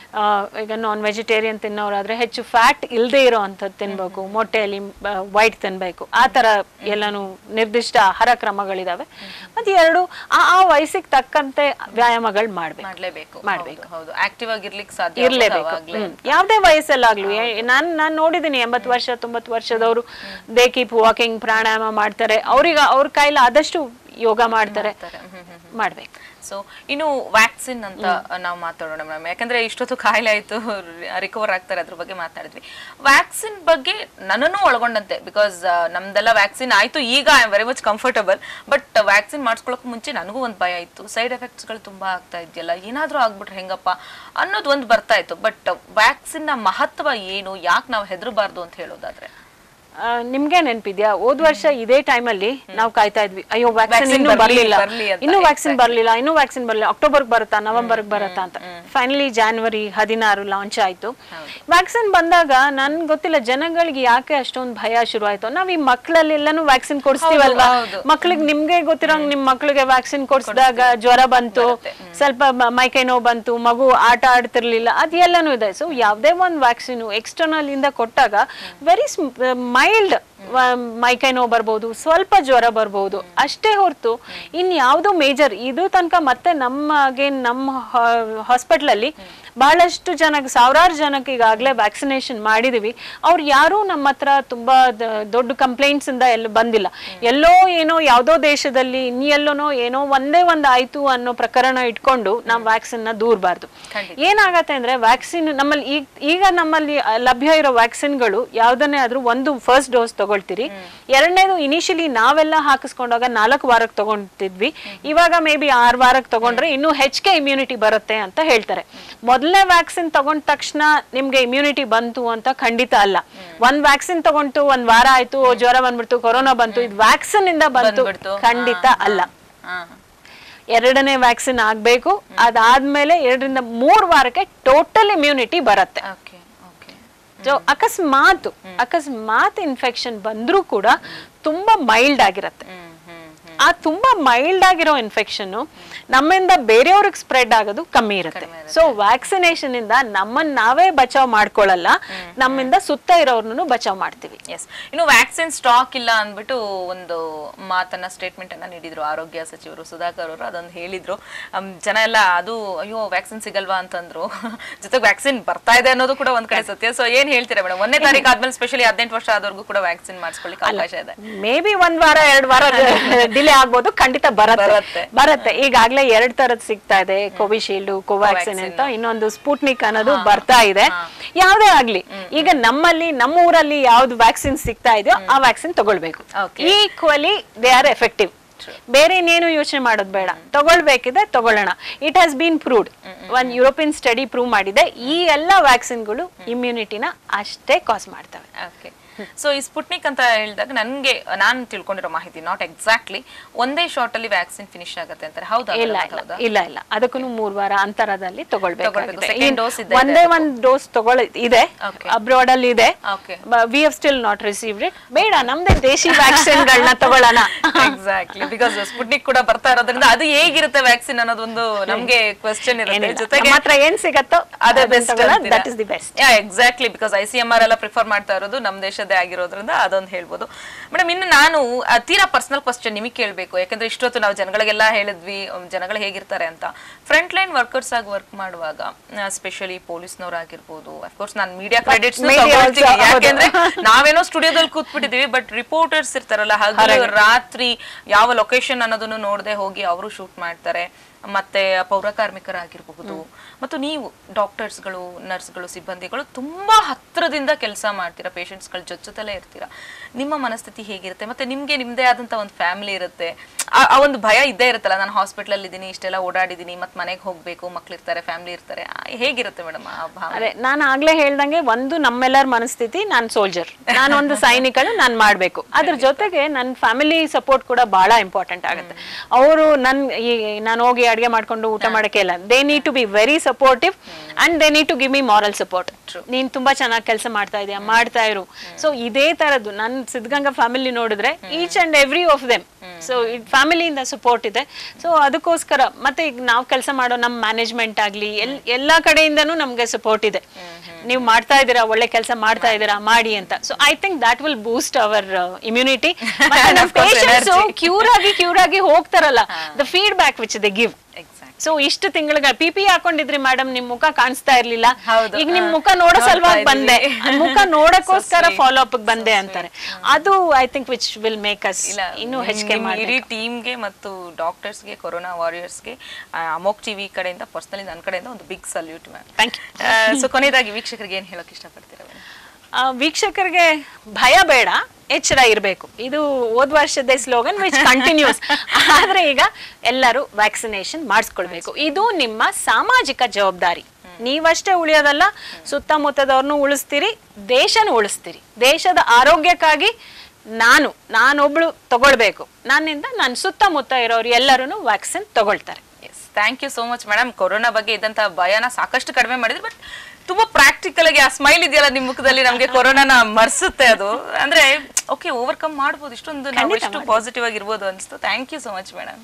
B: ಈಗ ನಾನ್ ವೆಜಿಟೇರಿಯನ್ ತಿನ್ನೋರಾದ್ರೆ ಹೆಚ್ಚು ಫ್ಯಾಟ್ ಇಲ್ಲದೆ ಇರೋ ಅಂಥದ್ದು ತಿನ್ಬೇಕು ಮೊಟ್ಟೆಯಲ್ಲಿ ವೈಟ್ ತಿನ್ಬೇಕು ಆ ಥರ ಎಲ್ಲಾನು ನಿರ್ದಿಷ್ಟ ಆಹಾರ ಕ್ರಮಗಳಿದಾವೆ ಮತ್ತೆ ಎರಡು ಆ ಆ ವಯಸ್ಸಿಗೆ ತಕ್ಕಂತೆ ವ್ಯಾಯಾಮಗಳು ಮಾಡ್ಬೇಕು
A: ಮಾಡ್ಲೇಬೇಕು
B: ಮಾಡ್ಬೇಕು.
A: ಹೌದು, ಹೌದು ಆಕ್ಟಿವ್ ಆಗಿರ್ಲಿಕ್ಕೆ ಸಾಧ್ಯ
B: ಇರ್ಲೇಬೇಕು
A: ಅವಾಗ್ಲೇ.
B: ಹ್ಮ್. ಯಾವ್ದೇ ವಯಸ್ಸಲ್ಲಾಗ್ಲಿ ನಾನ್ ನಾನ್ ನೋಡಿದೀನಿ ಎಂಬತ್ತು ವರ್ಷ ತೊಂಬತ್ತು ವರ್ಷದವರು ದೇ ಕೀಪ್ ವಾಕಿಂಗ್ ಪ್ರಾಣಾಯಾಮ ಮಾಡ್ತಾರೆ ಅವ್ರಿಗೆ ಅವ್ರ ಕೈಲಿ ಆದಷ್ಟು ಯೋಗ ಮಾಡ್ತಾರೆ
A: ಹ್ಮ್, ಹ್ಮ್, ಹ್ಮ್.
B: ಮಾಡ್ಬೇಕು
A: ಸೊ ಇನ್ನು ವ್ಯಾಕ್ಸಿನ್ ಅಂತ ನಾವು ಮಾತಾಡೋಣ ಮೇಡಮ್ ಯಾಕಂದ್ರೆ ಇಷ್ಟೊತ್ತು ಕಾಯಿಲೆ ಆಯ್ತು ರಿಕವರ್ ಆಗ್ತಾರೆ ಅದ್ರ ಬಗ್ಗೆ ಮಾತಾಡಿದ್ವಿ ವ್ಯಾಕ್ಸಿನ್ ಬಗ್ಗೆ ನನ್ನನ್ನು ಒಳಗೊಂಡಂತೆ ಬಿಕಾಸ್ ನಮ್ದೆಲ್ಲ ವ್ಯಾಕ್ಸಿನ್ ಆಯ್ತು ಈಗ I am very much comfortable but vaccine ಮಾಡಿಸ್ಕೊಳಕ್ ಮುಂಚೆ ನನಗೂ ಒಂದು ಭಯ ಇತ್ತು ಸೈಡ್ ಎಫೆಕ್ಟ್ಸ್ಗಳು ತುಂಬಾ ಆಗ್ತಾ ಇದೆಯಲ್ಲ ಏನಾದ್ರೂ ಆಗ್ಬಿಟ್ರೆ ಹೆಂಗಪ್ಪ ಅನ್ನೋದು ಒಂದು ಬರ್ತಾ ಇತ್ತು ಬಟ್ ವ್ಯಾಕ್ಸಿನ್ ನ ಮಹತ್ವ ಏನು ಯಾಕೆ ನಾವು ಹೆದರಬಾರ್ದು ಅಂತ ಹೇಳೋದಾದ್ರೆ
B: ಆ, ನಿಮ್ಗೆ ನೆನ್ಪಿದ್ಯಾ ಹೋದ್ ವರ್ಷ ಇದೇ ಟೈಮಲ್ಲಿ ನಾವು ಕಾಯ್ತಾ ಇದ್ವಿ ಅಯ್ಯೋ ವ್ಯಾಕ್ಸಿನ್
A: Vaccine
B: ಇನ್ನೂ
A: ಬರ್ಲಿ,
B: ಬರ್ಲಿಲ್ಲ
A: ಬರ್ಲಿ ಅಂತ.
B: ಇನ್ನೂ ವ್ಯಾಕ್ಸಿನ್ ಬರ್ಲಿಲ್ಲ ಇನ್ನೂ ವ್ಯಾಕ್ಸಿನ್ ಬರ್ಲಿಲ್ಲ ಅಕ್ಟೋಬರ್ ಬರುತ್ತಾ ನವೆಂಬರ್ ಬರುತ್ತಾ ಅಂತ ಫೈನಲಿ ಜಾನ್ವರಿ ಹದಿನಾರು ಲಾಂಚ್ ಆಯ್ತು ವ್ಯಾಕ್ಸಿನ್ ಬಂದಾಗ ನನ್ ಗೊತ್ತಿಲ್ಲ ಜನಗಳಿಗೆ ಯಾಕೆ ಅಷ್ಟೊಂದು ಭಯ ಶುರು ಆಯ್ತು ನಾವ್ ಈ ಮಕ್ಕಳಲ್ಲೆಲ್ಲಾನು ವ್ಯಾಕ್ಸಿನ್ ಕೊಡಿಸ್ತೀವಲ್ವಾ
A: ಹೌದು.
B: ಮಕ್ಳಿಗೆ ನಿಮ್ಗೆ ಗೊತ್ತಿರೋಂಗ್ ನಿಮ್ ಮಕ್ಳಿಗೆ ವ್ಯಾಕ್ಸಿನ್ ಕೊಡಿಸಿದಾಗ ಜ್ವರ ಬಂತು ಸ್ವಲ್ಪ ಮ- ಮೈಕೈ ನೋವು ಬಂತು ಮಗು ಆಟ ಆಡ್ತಿರ್ಲಿಲ್ಲ ಅದ್ ಎಲ್ಲಾನು ಇದೆ ಸೊ ಯಾವ್ದೇ ಒಂದ್ ವ್ಯಾಕ್ಸಿನ್ ಎಕ್ಸ್ಟರ್ನಲ್ ಇಂದ ಕೊಟ್ಟಾಗ ವೆರಿ ಮೈಲ್ಡ್ ಮೈಕೈ ನೋವು ಬರ್ಬೋದು ಸ್ವಲ್ಪ ಜ್ವರ ಬರ್ಬೋದು ಅಷ್ಟೇ ಹೊರತು ಇನ್ ಯಾವ್ದು ಮೇಜರ್ ಇದು ತನಕ ಮತ್ತೆ ನಮ್ಮ ಅಗೇನ್ ನಮ್ಮ ಹಾಸ್ಪಿಟಲ್ ಅಲ್ಲಿ ಬಹಳಷ್ಟು ಜನಕ್ಕೆ ಸಾವಿರಾರು ಜನಕ್ಕೆ ಈಗಾಗಲೇ ವ್ಯಾಕ್ಸಿನೇಷನ್ ಮಾಡಿದೀವಿ ಅವ್ರು ಯಾರೂ ನಮ್ಮ ಹತ್ರ ತುಂಬಾ ದ- ದೊಡ್ಡ ಕಂಪ್ಲೇಂಟ್ಸ್ ಇಂದ ಎಲ್ಲ ಬಂದಿಲ್ಲ ಎಲ್ಲೋ ಏನೋ ಯಾವ್ದೋ ದೇಶದಲ್ಲಿ ಇನ್ ಎಲ್ಲೋನೋ ಏನೋ ಒಂದೇ ಒಂದ್ ಆಯ್ತು ಅನ್ನೋ ಪ್ರಕರಣ ಇಟ್ಕೊಂಡು ನಾವು ವ್ಯಾಕ್ಸಿನ್ ನ ದೂರಬಾರ್ದು ಏನಾಗತ್ತೆ ಅಂದ್ರೆ ವ್ಯಾಕ್ಸಿನ್ ನಮ್ಮಲ್ಲಿ ಈಗ ಈಗ ನಮ್ಮಲ್ಲಿ ಅ, ಲಭ್ಯ ಇರೋ ವ್ಯಾಕ್ಸಿನ್ಗಳು ಯಾವ್ದನ್ನೇ ಆದ್ರೂ ಒಂದು ಫಸ್ಟ್ ಡೋಸ್ ತಗೊಳ್ತೀರಿ ಎರಡನೇದು ಇನಿಷಿಯಲಿ ನಾವೆಲ್ಲ ಹಾಕಿಸ್ಕೊಂಡಾಗ ನಾಲ್ಕು ವಾರಕ್ಕೆ ತಗೊಂತಿದ್ವಿ ಇವಾಗ ಮೇ ಬಿ ಆರು ವಾರಕ್ಕೆ ತಗೊಂಡ್ರೆ ಇನ್ನೂ ಹೆಚ್ಚಿಗೆ ಇಮ್ಯುನಿಟಿ ಬರುತ್ತೆ ಅಂತ ಹೇಳ್ತಾರೆ ಮೊದಲನೇ ವ್ಯಾಕ್ಸಿನ್ ತಗೊಂಡ ತಕ್ಷಣ ನಿಮ್ಗೆ ಇಮ್ಯುನಿಟಿ ಬಂತು ಅಂತ ಖಂಡಿತ ಅಲ್ಲ ಒಂದ್ ವ್ಯಾಕ್ಸಿನ್ ತಗೊಂಡು ಒಂದ್ ವಾರ ಆಯ್ತು ಓ, ಜ್ವರ ಬಂದ್ಬಿಡ್ತು ಕೊರೋನಾ ಬಂತು ಇದು ವ್ಯಾಕ್ಸಿನ್ ಇಂದ ಬಂತು
A: ಬಂದ್ಬಿಡ್ತು.
B: ಖಂಡಿತ ಅಲ್ಲ
A: ಹಾ
B: ಎರಡನೇ ವ್ಯಾಕ್ಸಿನ್ ಆಗ್ಬೇಕು ಅದಾದ್ಮೇಲೆ ಎರಡರಿಂದ ಮೂರ್ ವಾರಕ್ಕೆ ಟೋಟಲ್ ಇಮ್ಯುನಿಟಿ ಬರುತ್ತೆ
A: ಓಕೆ ಓಕೆ
B: ಸೊ ಅಕಸ್ಮಾತ್ ಅಕಸ್ಮಾತ್ ಇನ್ಫೆಕ್ಷನ್ ಬಂದ್ರೂ ಕೂಡ ತುಂಬಾ ಮೈಲ್ಡ್ ಆಗಿರತ್ತೆ
A: ಹ್ಮ್ ಹ್ಮ್ ಹ್ಮ್
B: ಆ ತುಂಬಾ ಮೈಲ್ಡ್ ಆಗಿರೋ ಇನ್ಫೆಕ್ಷನ್ ನಮ್ಮಿಂದ ಬೇರೆಯವ್ರಿಗೆ ಸ್ಪ್ರೆಡ್ ಆಗೋದು ಕಮ್ಮಿ ಇರುತ್ತೆ ಸೊ ವ್ಯಾಕ್ಸಿನೇಷನ್ ಇಂದ ನಮ್ಮನ್ನ ನಾವೇ ಬಚಾವ್ ಮಾಡ್ಕೊಳ್ಳಲ್ಲ ನಮ್ಮಿಂದ ಸುತ್ತ ಇರೋರ್ನು ಬಚಾವ್ ಮಾಡ್ತೀವಿ
A: ಎಸ್ ಇನ್ನು ವ್ಯಾಕ್ಸಿನ್ ಸ್ಟಾಕ್ ಇಲ್ಲ ಅಂದ್ಬಿಟ್ಟು ಒಂದು ಮಾತನ್ನ ಸ್ಟೇಟ್ಮೆಂಟ್ ಅನ್ನ ನೀಡಿದ್ರು ಆರೋಗ್ಯ ಸಚಿವರು ಸುಧಾಕರ್ ಅವರು ಅದೊಂದು ಹೇಳಿದ್ರು ಅಮ್, ಜನ ಎಲ್ಲ ಅದು ಅಯ್ಯೋ ವ್ಯಾಕ್ಸಿನ್ ಸಿಗಲ್ವಾ ಅಂತಂದ್ರು ಜೊತೆಗೆ ವ್ಯಾಕ್ಸಿನ್ ಬರ್ತಾ ಇದೆ ಅನ್ನೋದು ಕೂಡ ಒಂದ್ ಕಡೆ ಸತ್ಯ ಸೊ ಏನ್ ಹೇಳ್ತೀರಾ ಮೇಡಮ್ ಒಂದನೇ ತಾರೀಕು ಆದ್ಮೇಲೆ ಸ್ಪೆಷಲಿ ಹದಿನೆಂಟು ವರ್ಷ ಆದವರೆಗೂ ಕೂಡ ವ್ಯಾಕ್ಸಿನ್ ಮಾಡಿಸ್ಕೊಳ್ಳಿಕ್ಕೆ ಅವಕಾಶ ಇದೆ
B: ಮೇ ಬಿ ಒಂದ್ ವಾರ ಎರಡ್ ವಾರ ಡಿಲೇ ಡಿಲೇ ಆಗ್ಬೋದು ಖಂಡಿತ ಬರುತ್ತೆ
A: ಬರುತ್ತೆ.
B: ಬರುತ್ತೆ ಈಗಾಗ್ಲೇ ಎರಡ್ ತರದ್ ಸಿಗ್ತಾ ಇದೆ ಕೋವಿಶೀಲ್ಡ್ ಕೋವ್ಯಾಕ್ಸಿನ್ ಅಂತ ಇನ್ನೊಂದು ಸ್ಪುಟ್ನಿಕ್ ಅನ್ನೋದು ಬರ್ತಾ ಇದೆ ಯಾವ್ದೇ ಆಗ್ಲಿ ಈಗ ನಮ್ಮಲ್ಲಿ ನಮ್ಮ ಊರಲ್ಲಿ ಯಾವ್ದು ವ್ಯಾಕ್ಸಿನ್ ಸಿಗ್ತಾ ಇದೆಯೋ ಆ ವ್ಯಾಕ್ಸಿನ್ ತಗೊಳ್ಬೇಕು
A: Okay.
B: Equally they are effective ಬೇರೆ ಇನ್ನೇನು ಯೋಚನೆ ಮಾಡೋದು ಬೇಡ ತಗೊಳ್ಬೇಕಿದೆ ತಗೊಳ್ಳೋಣ ಇಟ್ ಹ್ಯಾಸ್ ಬೀನ್ ಪ್ರೂವ್ಡ್ ಒಂದ್ ಯುರೋಪಿಯನ್ ಸ್ಟಡಿ ಪ್ರೂವ್ ಮಾಡಿದೆ ಈ ಎಲ್ಲ ವ್ಯಾಕ್ಸಿನ್ಗಳು ಇಮ್ಯುನಿಟಿನ ಅಷ್ಟೇ ಕಾಸ್ ಮಾಡ್ತವೆ
A: ಓಕೆ ಸೊ ಈ ಸ್ಪುಟ್ನಿಕ್ ಅಂತ ಹೇಳಿದಾಗ ನನಗೆ ನಾನು ತಿಳ್ಕೊಂಡಿರೋ ಮಾಹಿತಿ ನಾಟ್ ಎಕ್ಸಾಕ್ಟ್ಲಿ ಒಂದೇ ಶಾರ್ಟ್ ಅಲ್ಲಿ ವ್ಯಾಕ್ಸಿನ್ ಫಿನಿಶ್ ಆಗುತ್ತೆ ಅಂತಾರೆ ಹೌದಾ
B: ಇಲ್ಲ
A: madam?
B: ಇಲ್ಲ
A: ಹೌದಾ
B: ಇಲ್ಲ ಇಲ್ಲ ಅದಕ್ಕೂ ಮೂರ್ ವಾರ ಅಂತರದಲ್ಲಿ
A: ತಗೊಳ್ಬೇಕು.
B: ತಗೊಳ್ಬೇಕಾಗಿದೆ
A: Second
B: ಇನ್
A: dose ಇದೆ
B: ಒಂದೇ ಒಂದ್ ಡೋಸ್ ತಗೊಳ್ಳ ಇದೆ
A: Okay.
B: ಅಬ್ರಾಡ್ ಅಲ್ಲಿ ಇದೆ
A: Okay.
B: We have still not received it ಬೇಡ ನಮ್ದೇ ದೇಶಿ ವ್ಯಾಕ್ಸಿನ್ ಗಳನ್ನ ತಗೊಳ್ಳೋಣ
A: ಎಕ್ಸಾಕ್ಟ್ಲಿ ಬಿಕಾಸ್ ಸ್ಪುಟ್ನಿಕ್ ಕೂಡ ಬರ್ತಾ ಇರೋದ್ರಿಂದ ಅದು ಹೇಗಿರುತ್ತೆ ವ್ಯಾಕ್ಸಿನ್ ಅನ್ನೋದೊಂದು ನಮ್ಗೆ ಕ್ವೆಶ್ಚನ್ ಇರುತ್ತೆ
B: ಏನಿಲ್ಲ.
A: ಜೊತೆಗೆ
B: ನಮ್ಮ ಹತ್ರ ಏನ್ ಸಿಗತ್ತೋ
A: ಅದೇ
B: ಅದನ್ನ
A: ಬೆಸ್ಟ್
B: ತಗೊಳ್ಳೋದು, that is the best.
A: Exactly because I C M R ಎಲ್ಲ ಪ್ರಿಫರ್ ಮಾಡ್ತಾ ಇರೋದು ನಮ್ಮ ದೇಶದೇ ಆಗಿರೋದ್ರಿಂದ ಅದೊಂದು ಹೇಳ್ಬೋದು ಮೇಡಮ್ ಇನ್ನು ನಾನು ಆ, ತೀರಾ ಪರ್ಸನಲ್ ಕ್ವಶನ್ ನಿಮಗೆ ಕೇಳಬೇಕು ಯಾಕಂದ್ರೆ ಇಷ್ಟೊತ್ತು ನಾವು ಜನಗಳಿಗೆಲ್ಲ ಹೇಳಿದ್ವಿ um, ಜನಗಳು ಹೇಗಿರ್ತಾರೆ ಅಂತ ಫ್ರಂಟ್ ಲೈನ್ ವರ್ಕರ್ಸ್ ಆಗಿ ವರ್ಕ್ ಮಾಡುವಾಗ ಸ್ಪೆಷಲಿ ಪೊಲೀಸ್ನವರಾಗಿರ್ಬೋದು ಅಫ್ಕೋರ್ಸ್ ನಾನು ಮೀಡಿಯಾ ಕ್ರೆಡಿಟ್ಸ್
B: media also, ಹೌದು.
A: ಯಾಕೆಂದ್ರೆ ನಾವೇನೋ ಸ್ಟುಡಿಯೋದಲ್ಲಿ ಕೂತ್ಬಿಟ್ಟಿದೀವಿ ಬಟ್ ರಿಪೋರ್ಟರ್ಸ್ ಇರ್ತಾರಲ್ಲ ಹಗಲು ರಾತ್ರಿ ಯಾವ ಲೊಕೇಶನ್ ಅನ್ನೋದನ್ನು ನೋಡದೆ ಹೋಗಿ ಅವರು ಶೂಟ್ ಮಾಡ್ತಾರೆ ಮತ್ತೆ ಪೌರ ಕಾರ್ಮಿಕರಾಗಿರಬಹುದು ಮತ್ತು ನೀವು ಡಾಕ್ಟರ್ಸ್ಗಳು ನರ್ಸ್ಗಳು ಸಿಬ್ಬಂದಿಗಳು ತುಂಬಾ ಹತ್ರದಿಂದ ಕೆಲಸ ಮಾಡ್ತೀರಾ ಪೇಷಂಟ್ಸ್ಗಳ ಜೊತೆಲೇ ಇರ್ತೀರಾ ನಿಮ್ಮ ಮನಸ್ಥಿತಿ ಹೇಗಿರುತ್ತೆ ಮತ್ತೆ ನಿಮ್ಗೆ ನಿಮ್ದೇ ಆದಂತ ಒಂದು ಫ್ಯಾಮಿಲಿ ಇರುತ್ತೆ ಆ ಆ ಒಂದು ಭಯ ಇದ್ದೇ ಇರುತ್ತಲ್ಲ ನಾನು ಹಾಸ್ಪಿಟಲ್ ಇದ್ದೀನಿ ಇಷ್ಟೆಲ್ಲ ಓಡಾಡಿದ್ದೀನಿ ಮತ್ತೆ ಮನೆಗೆ ಹೋಗ್ಬೇಕು ಮಕ್ಳಿರ್ತಾರೆ ಫ್ಯಾಮಿಲಿ ಇರ್ತಾರೆ ಆ, ಹೇಗಿರುತ್ತೆ ಮೇಡಮ್ ಆ ಭಾವ
B: ಅದೇ ನಾನು ಆಗ್ಲೇ ಹೇಳ್ದಂಗೆ ಒಂದು ನಮ್ಮೆಲ್ಲರ ಮನಸ್ಥಿತಿ ನಾನ್ ಸೋಲ್ಜರ್ ನಾನು ಒಂದು ಸೈನಿಕಳು ನಾನ್ ಮಾಡ್ಬೇಕು ಅದ್ರ ಜೊತೆಗೆ ನನ್ನ ಫ್ಯಾಮಿಲಿ ಸಪೋರ್ಟ್ ಕೂಡ ಬಹಳ ಇಂಪಾರ್ಟೆಂಟ್ ಆಗುತ್ತೆ ಅವರು ನನ್ ಈ ನಾನು ಹೋಗಿ ಅಡ್ಗೆ ಮಾಡ್ಕೊಂಡು ಊಟ ಮಾಡಕ್ಕೆ ಇಲ್ಲ they need to be very supportive and they need to give me moral support ನೀನ್ ತುಂಬಾ ಚೆನ್ನಾಗಿ ಕೆಲಸ ಮಾಡ್ತಾ ಇದೀಯ ಮಾಡ್ತಾ ಇರು ಸೊ ಇದೇ ತರದ್ದು ನನ್ ಸಿದ್ಧಗಂಗಾ ಫ್ಯಾಮಿಲಿ ನೋಡಿದ್ರೆ each and every of them so ಫ್ಯಾಮಿಲಿಯಿಂದ ಸಪೋರ್ಟ್ ಇದೆ ಸೊ ಅದಕ್ಕೋಸ್ಕರ ಮತ್ತೆ ಈಗ ನಾವು ಕೆಲಸ ಮಾಡೋ ನಮ್ಮ ಮ್ಯಾನೇಜ್ಮೆಂಟ್ ಆಗ್ಲಿ ಎಲ್ ಎಲ್ಲಾ ಕಡೆಯಿಂದನೂ ನಮ್ಗೆ ಸಪೋರ್ಟ್ ಇದೆ ನೀವು ಮಾಡ್ತಾ ಇದ್ದೀರಾ ಒಳ್ಳೆ ಕೆಲಸ ಮಾಡ್ತಾ ಇದ್ದೀರಾ ಮಾಡಿ ಅಂತ so I think that will boost our immunity
A: Of course,
B: patients
A: energy.
B: Cure ಆಗಿ ಕ್ಯೂರ್ ಆಗಿ ಹೋಗ್ತಾರಲ್ಲ the feedback which they give
A: exact
B: so ಇಷ್ಟು ತಿಂಗಳ ಪಿ ಪಿ ಹಾಕೊಂಡಿದ್ರಿ ಮೇಡಮ್ ನಿಮ್ ಮುಖ ಕಾಣಿಸ್ತಾ ಇರ್ಲಿಲ್ಲ
A: ಹೌದು.
B: ಈಗ ನಿಮ್
A: ಹಾ.
B: ಮುಖ ನೋಡೋ
A: ನೋಡ್ತಾ
B: ಸಲುವಾಗಿ ಬಂದೆ
A: ಇದೀವಿ.
B: ಮುಖ ನೋಡಕ್ಕೋಸ್ಕರ
A: So sweet.
B: ಫಾಲೋ ಅಪ್ ಬಂದೆ ಅಂತಾರೆ ಅದು I think which will make us
A: ಇಲ್ಲ
B: ಇನ್ನೂ ಹೆಚ್ಚಿಗೆ
A: ನಿಮ್ಮ
B: ಮಾಡಿ
A: ಇಡೀ ಟೀಮ್ಗೆ ಮತ್ತು ಡಾಕ್ಟರ್ಸ್ಗೆ ಕೊರೋನಾ ವಾರಿಯರ್ಸ್ಗೆ ಅಮೋಕ್ ಟಿವಿ ಕಡೆಯಿಂದ ಪರ್ಸನಲಿ ನನ್ನ ಕಡೆಯಿಂದ ಒಂದು big salute ma'am
B: thank you
A: so ಕೊನೆಯದಾಗಿ ವೀಕ್ಷಕರಿಗೆ ಏನ್ ಹೇಳಕ್ ಇಷ್ಟಪಡ್ತೀರಾ madam?
B: ಆ, ವೀಕ್ಷಕರಿಗೆ ಭಯ ಬೇಡ ಎಚ್ಚರ ಇರಬೇಕು ಇದು ಹೋದ್ ವರ್ಷದ ಸ್ಲೋಗನ್ ವಿಚ್ ಕಂಟಿನ್ಯೂಸ್ ಆದ್ರೆ ಈಗ ಎಲ್ಲರೂ ವ್ಯಾಕ್ಸಿನೇಷನ್ ಮಾಡಿಸ್ಕೊಳ್ಬೇಕು ಇದು ನಿಮ್ಮ ಸಾಮಾಜಿಕ ಜವಾಬ್ದಾರಿ ನೀವಷ್ಟೇ ಉಳಿಯೋದಲ್ಲ ಸುತ್ತಮುತ್ತದವ್ರನ್ನೂ ಉಳಿಸ್ತೀರಿ ದೇಶನೂ ಉಳಿಸ್ತೀರಿ ದೇಶದ ಆರೋಗ್ಯಕ್ಕಾಗಿ ನಾನು ನಾನೊಬ್ಳು ತಗೊಳ್ಬೇಕು ನನ್ನಿಂದ ನನ್ನ ಸುತ್ತಮುತ್ತ ಇರೋರು ಎಲ್ಲರೂ ವ್ಯಾಕ್ಸಿನ್ ತಗೊಳ್ತಾರೆ
A: yes thank you so much madam corona ಬಗ್ಗೆ ಇದ್ದಂತ ಭಯನ ಸಾಕಷ್ಟು ಕಡಿಮೆ ಮಾಡಿದ್ರಿ ಬಟ್ ತುಂಬಾ ಪ್ರಾಕ್ಟಿಕಲ್ ಆಗಿ ಆ ಸ್ಮೈಲ್ ಇದೆಯಲ್ಲ ನಿಮ್ ಮುಖದಲ್ಲಿ ನಮ್ಗೆ ಕೊರೋನಾನ ಮರ್ಸುತ್ತೆ ಅದು ಅಂದ್ರೆ ಓಕೆ ಓವರ್ಕಮ್ ಮಾಡ್ಬೋದು ಇಷ್ಟೊಂದು ನಾವು
B: ಖಂಡಿತ
A: ಎಷ್ಟು ಪಾಸಿಟಿವ್ ಆಗಿರ್ಬೋದು ಅನಿಸ್ತು thank you so much madam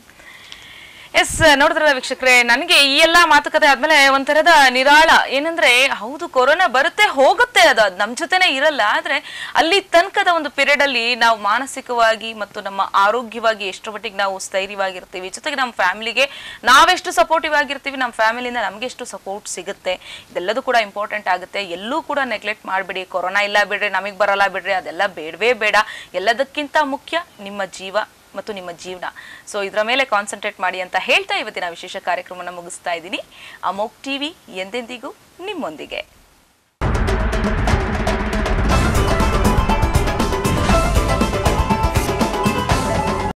A: yes ನೋಡಿದ್ರಲ್ಲ ವೀಕ್ಷಕರೇ ನನಗೆ ಈ ಎಲ್ಲಾ ಮಾತುಕತೆ ಆದ್ಮೇಲೆ ಒಂಥರದ ನಿರಾಳ ಏನಂದ್ರೆ ಹೌದು ಕೊರೋನಾ ಬರುತ್ತೆ ಹೋಗುತ್ತೆ ಅದು ಅದ್ ನಮ್ ಜೊತೆನೆ ಇರಲ್ಲ ಆದ್ರೆ ಅಲ್ಲಿ ತನಕದ ಒಂದು ಪೀರಿಯಡ್ ಅಲ್ಲಿ ನಾವು ಮಾನಸಿಕವಾಗಿ ಮತ್ತು ನಮ್ಮ ಆರೋಗ್ಯವಾಗಿ ಎಷ್ಟು ಮಟ್ಟಿಗೆ ನಾವು ಸ್ಥೈರ್ಯವಾಗಿರ್ತೀವಿ ಜೊತೆಗೆ ನಮ್ಮ ಫ್ಯಾಮಿಲಿಗೆ ನಾವೆಷ್ಟು ಸಪೋರ್ಟಿವ್ ಆಗಿರ್ತೀವಿ ನಮ್ಮ ಫ್ಯಾಮಿಲಿಯಿಂದ ನಮ್ಗೆ ಎಷ್ಟು ಸಪೋರ್ಟ್ ಸಿಗುತ್ತೆ ಇದೆಲ್ಲದೂ ಕೂಡ ಇಂಪಾರ್ಟೆಂಟ್ ಆಗುತ್ತೆ ಎಲ್ಲೂ ಕೂಡ ನೆಗ್ಲೆಕ್ಟ್ ಮಾಡಬೇಡಿ ಕೊರೋನಾ ಇಲ್ಲ ಬಿಡ್ರಿ ನಮಗೆ ಬರಲ್ಲ ಬಿಡ್ರಿ ಅದೆಲ್ಲ ಬೇಡವೇ ಬೇಡ ಎಲ್ಲದಕ್ಕಿಂತ ಮುಖ್ಯ ನಿಮ್ಮ ಜೀವ ಮತ್ತು ನಿಮ್ಮ ಜೀವನ ಸೊ ಇದರ ಮೇಲೆ ಕಾನ್ಸಂಟ್ರೇಟ್ ಮಾಡಿ ಅಂತ ಹೇಳ್ತಾ ಇವತ್ತಿನ ವಿಶೇಷ ಕಾರ್ಯಕ್ರಮನ ಮುಗಿಸ್ತಾ ಇದ್ದೀನಿ ಅಮೋಕ್ ಟಿವಿ ಎಂದೆಂದಿಗೂ ನಿಮ್ಮೊಂದಿಗೆ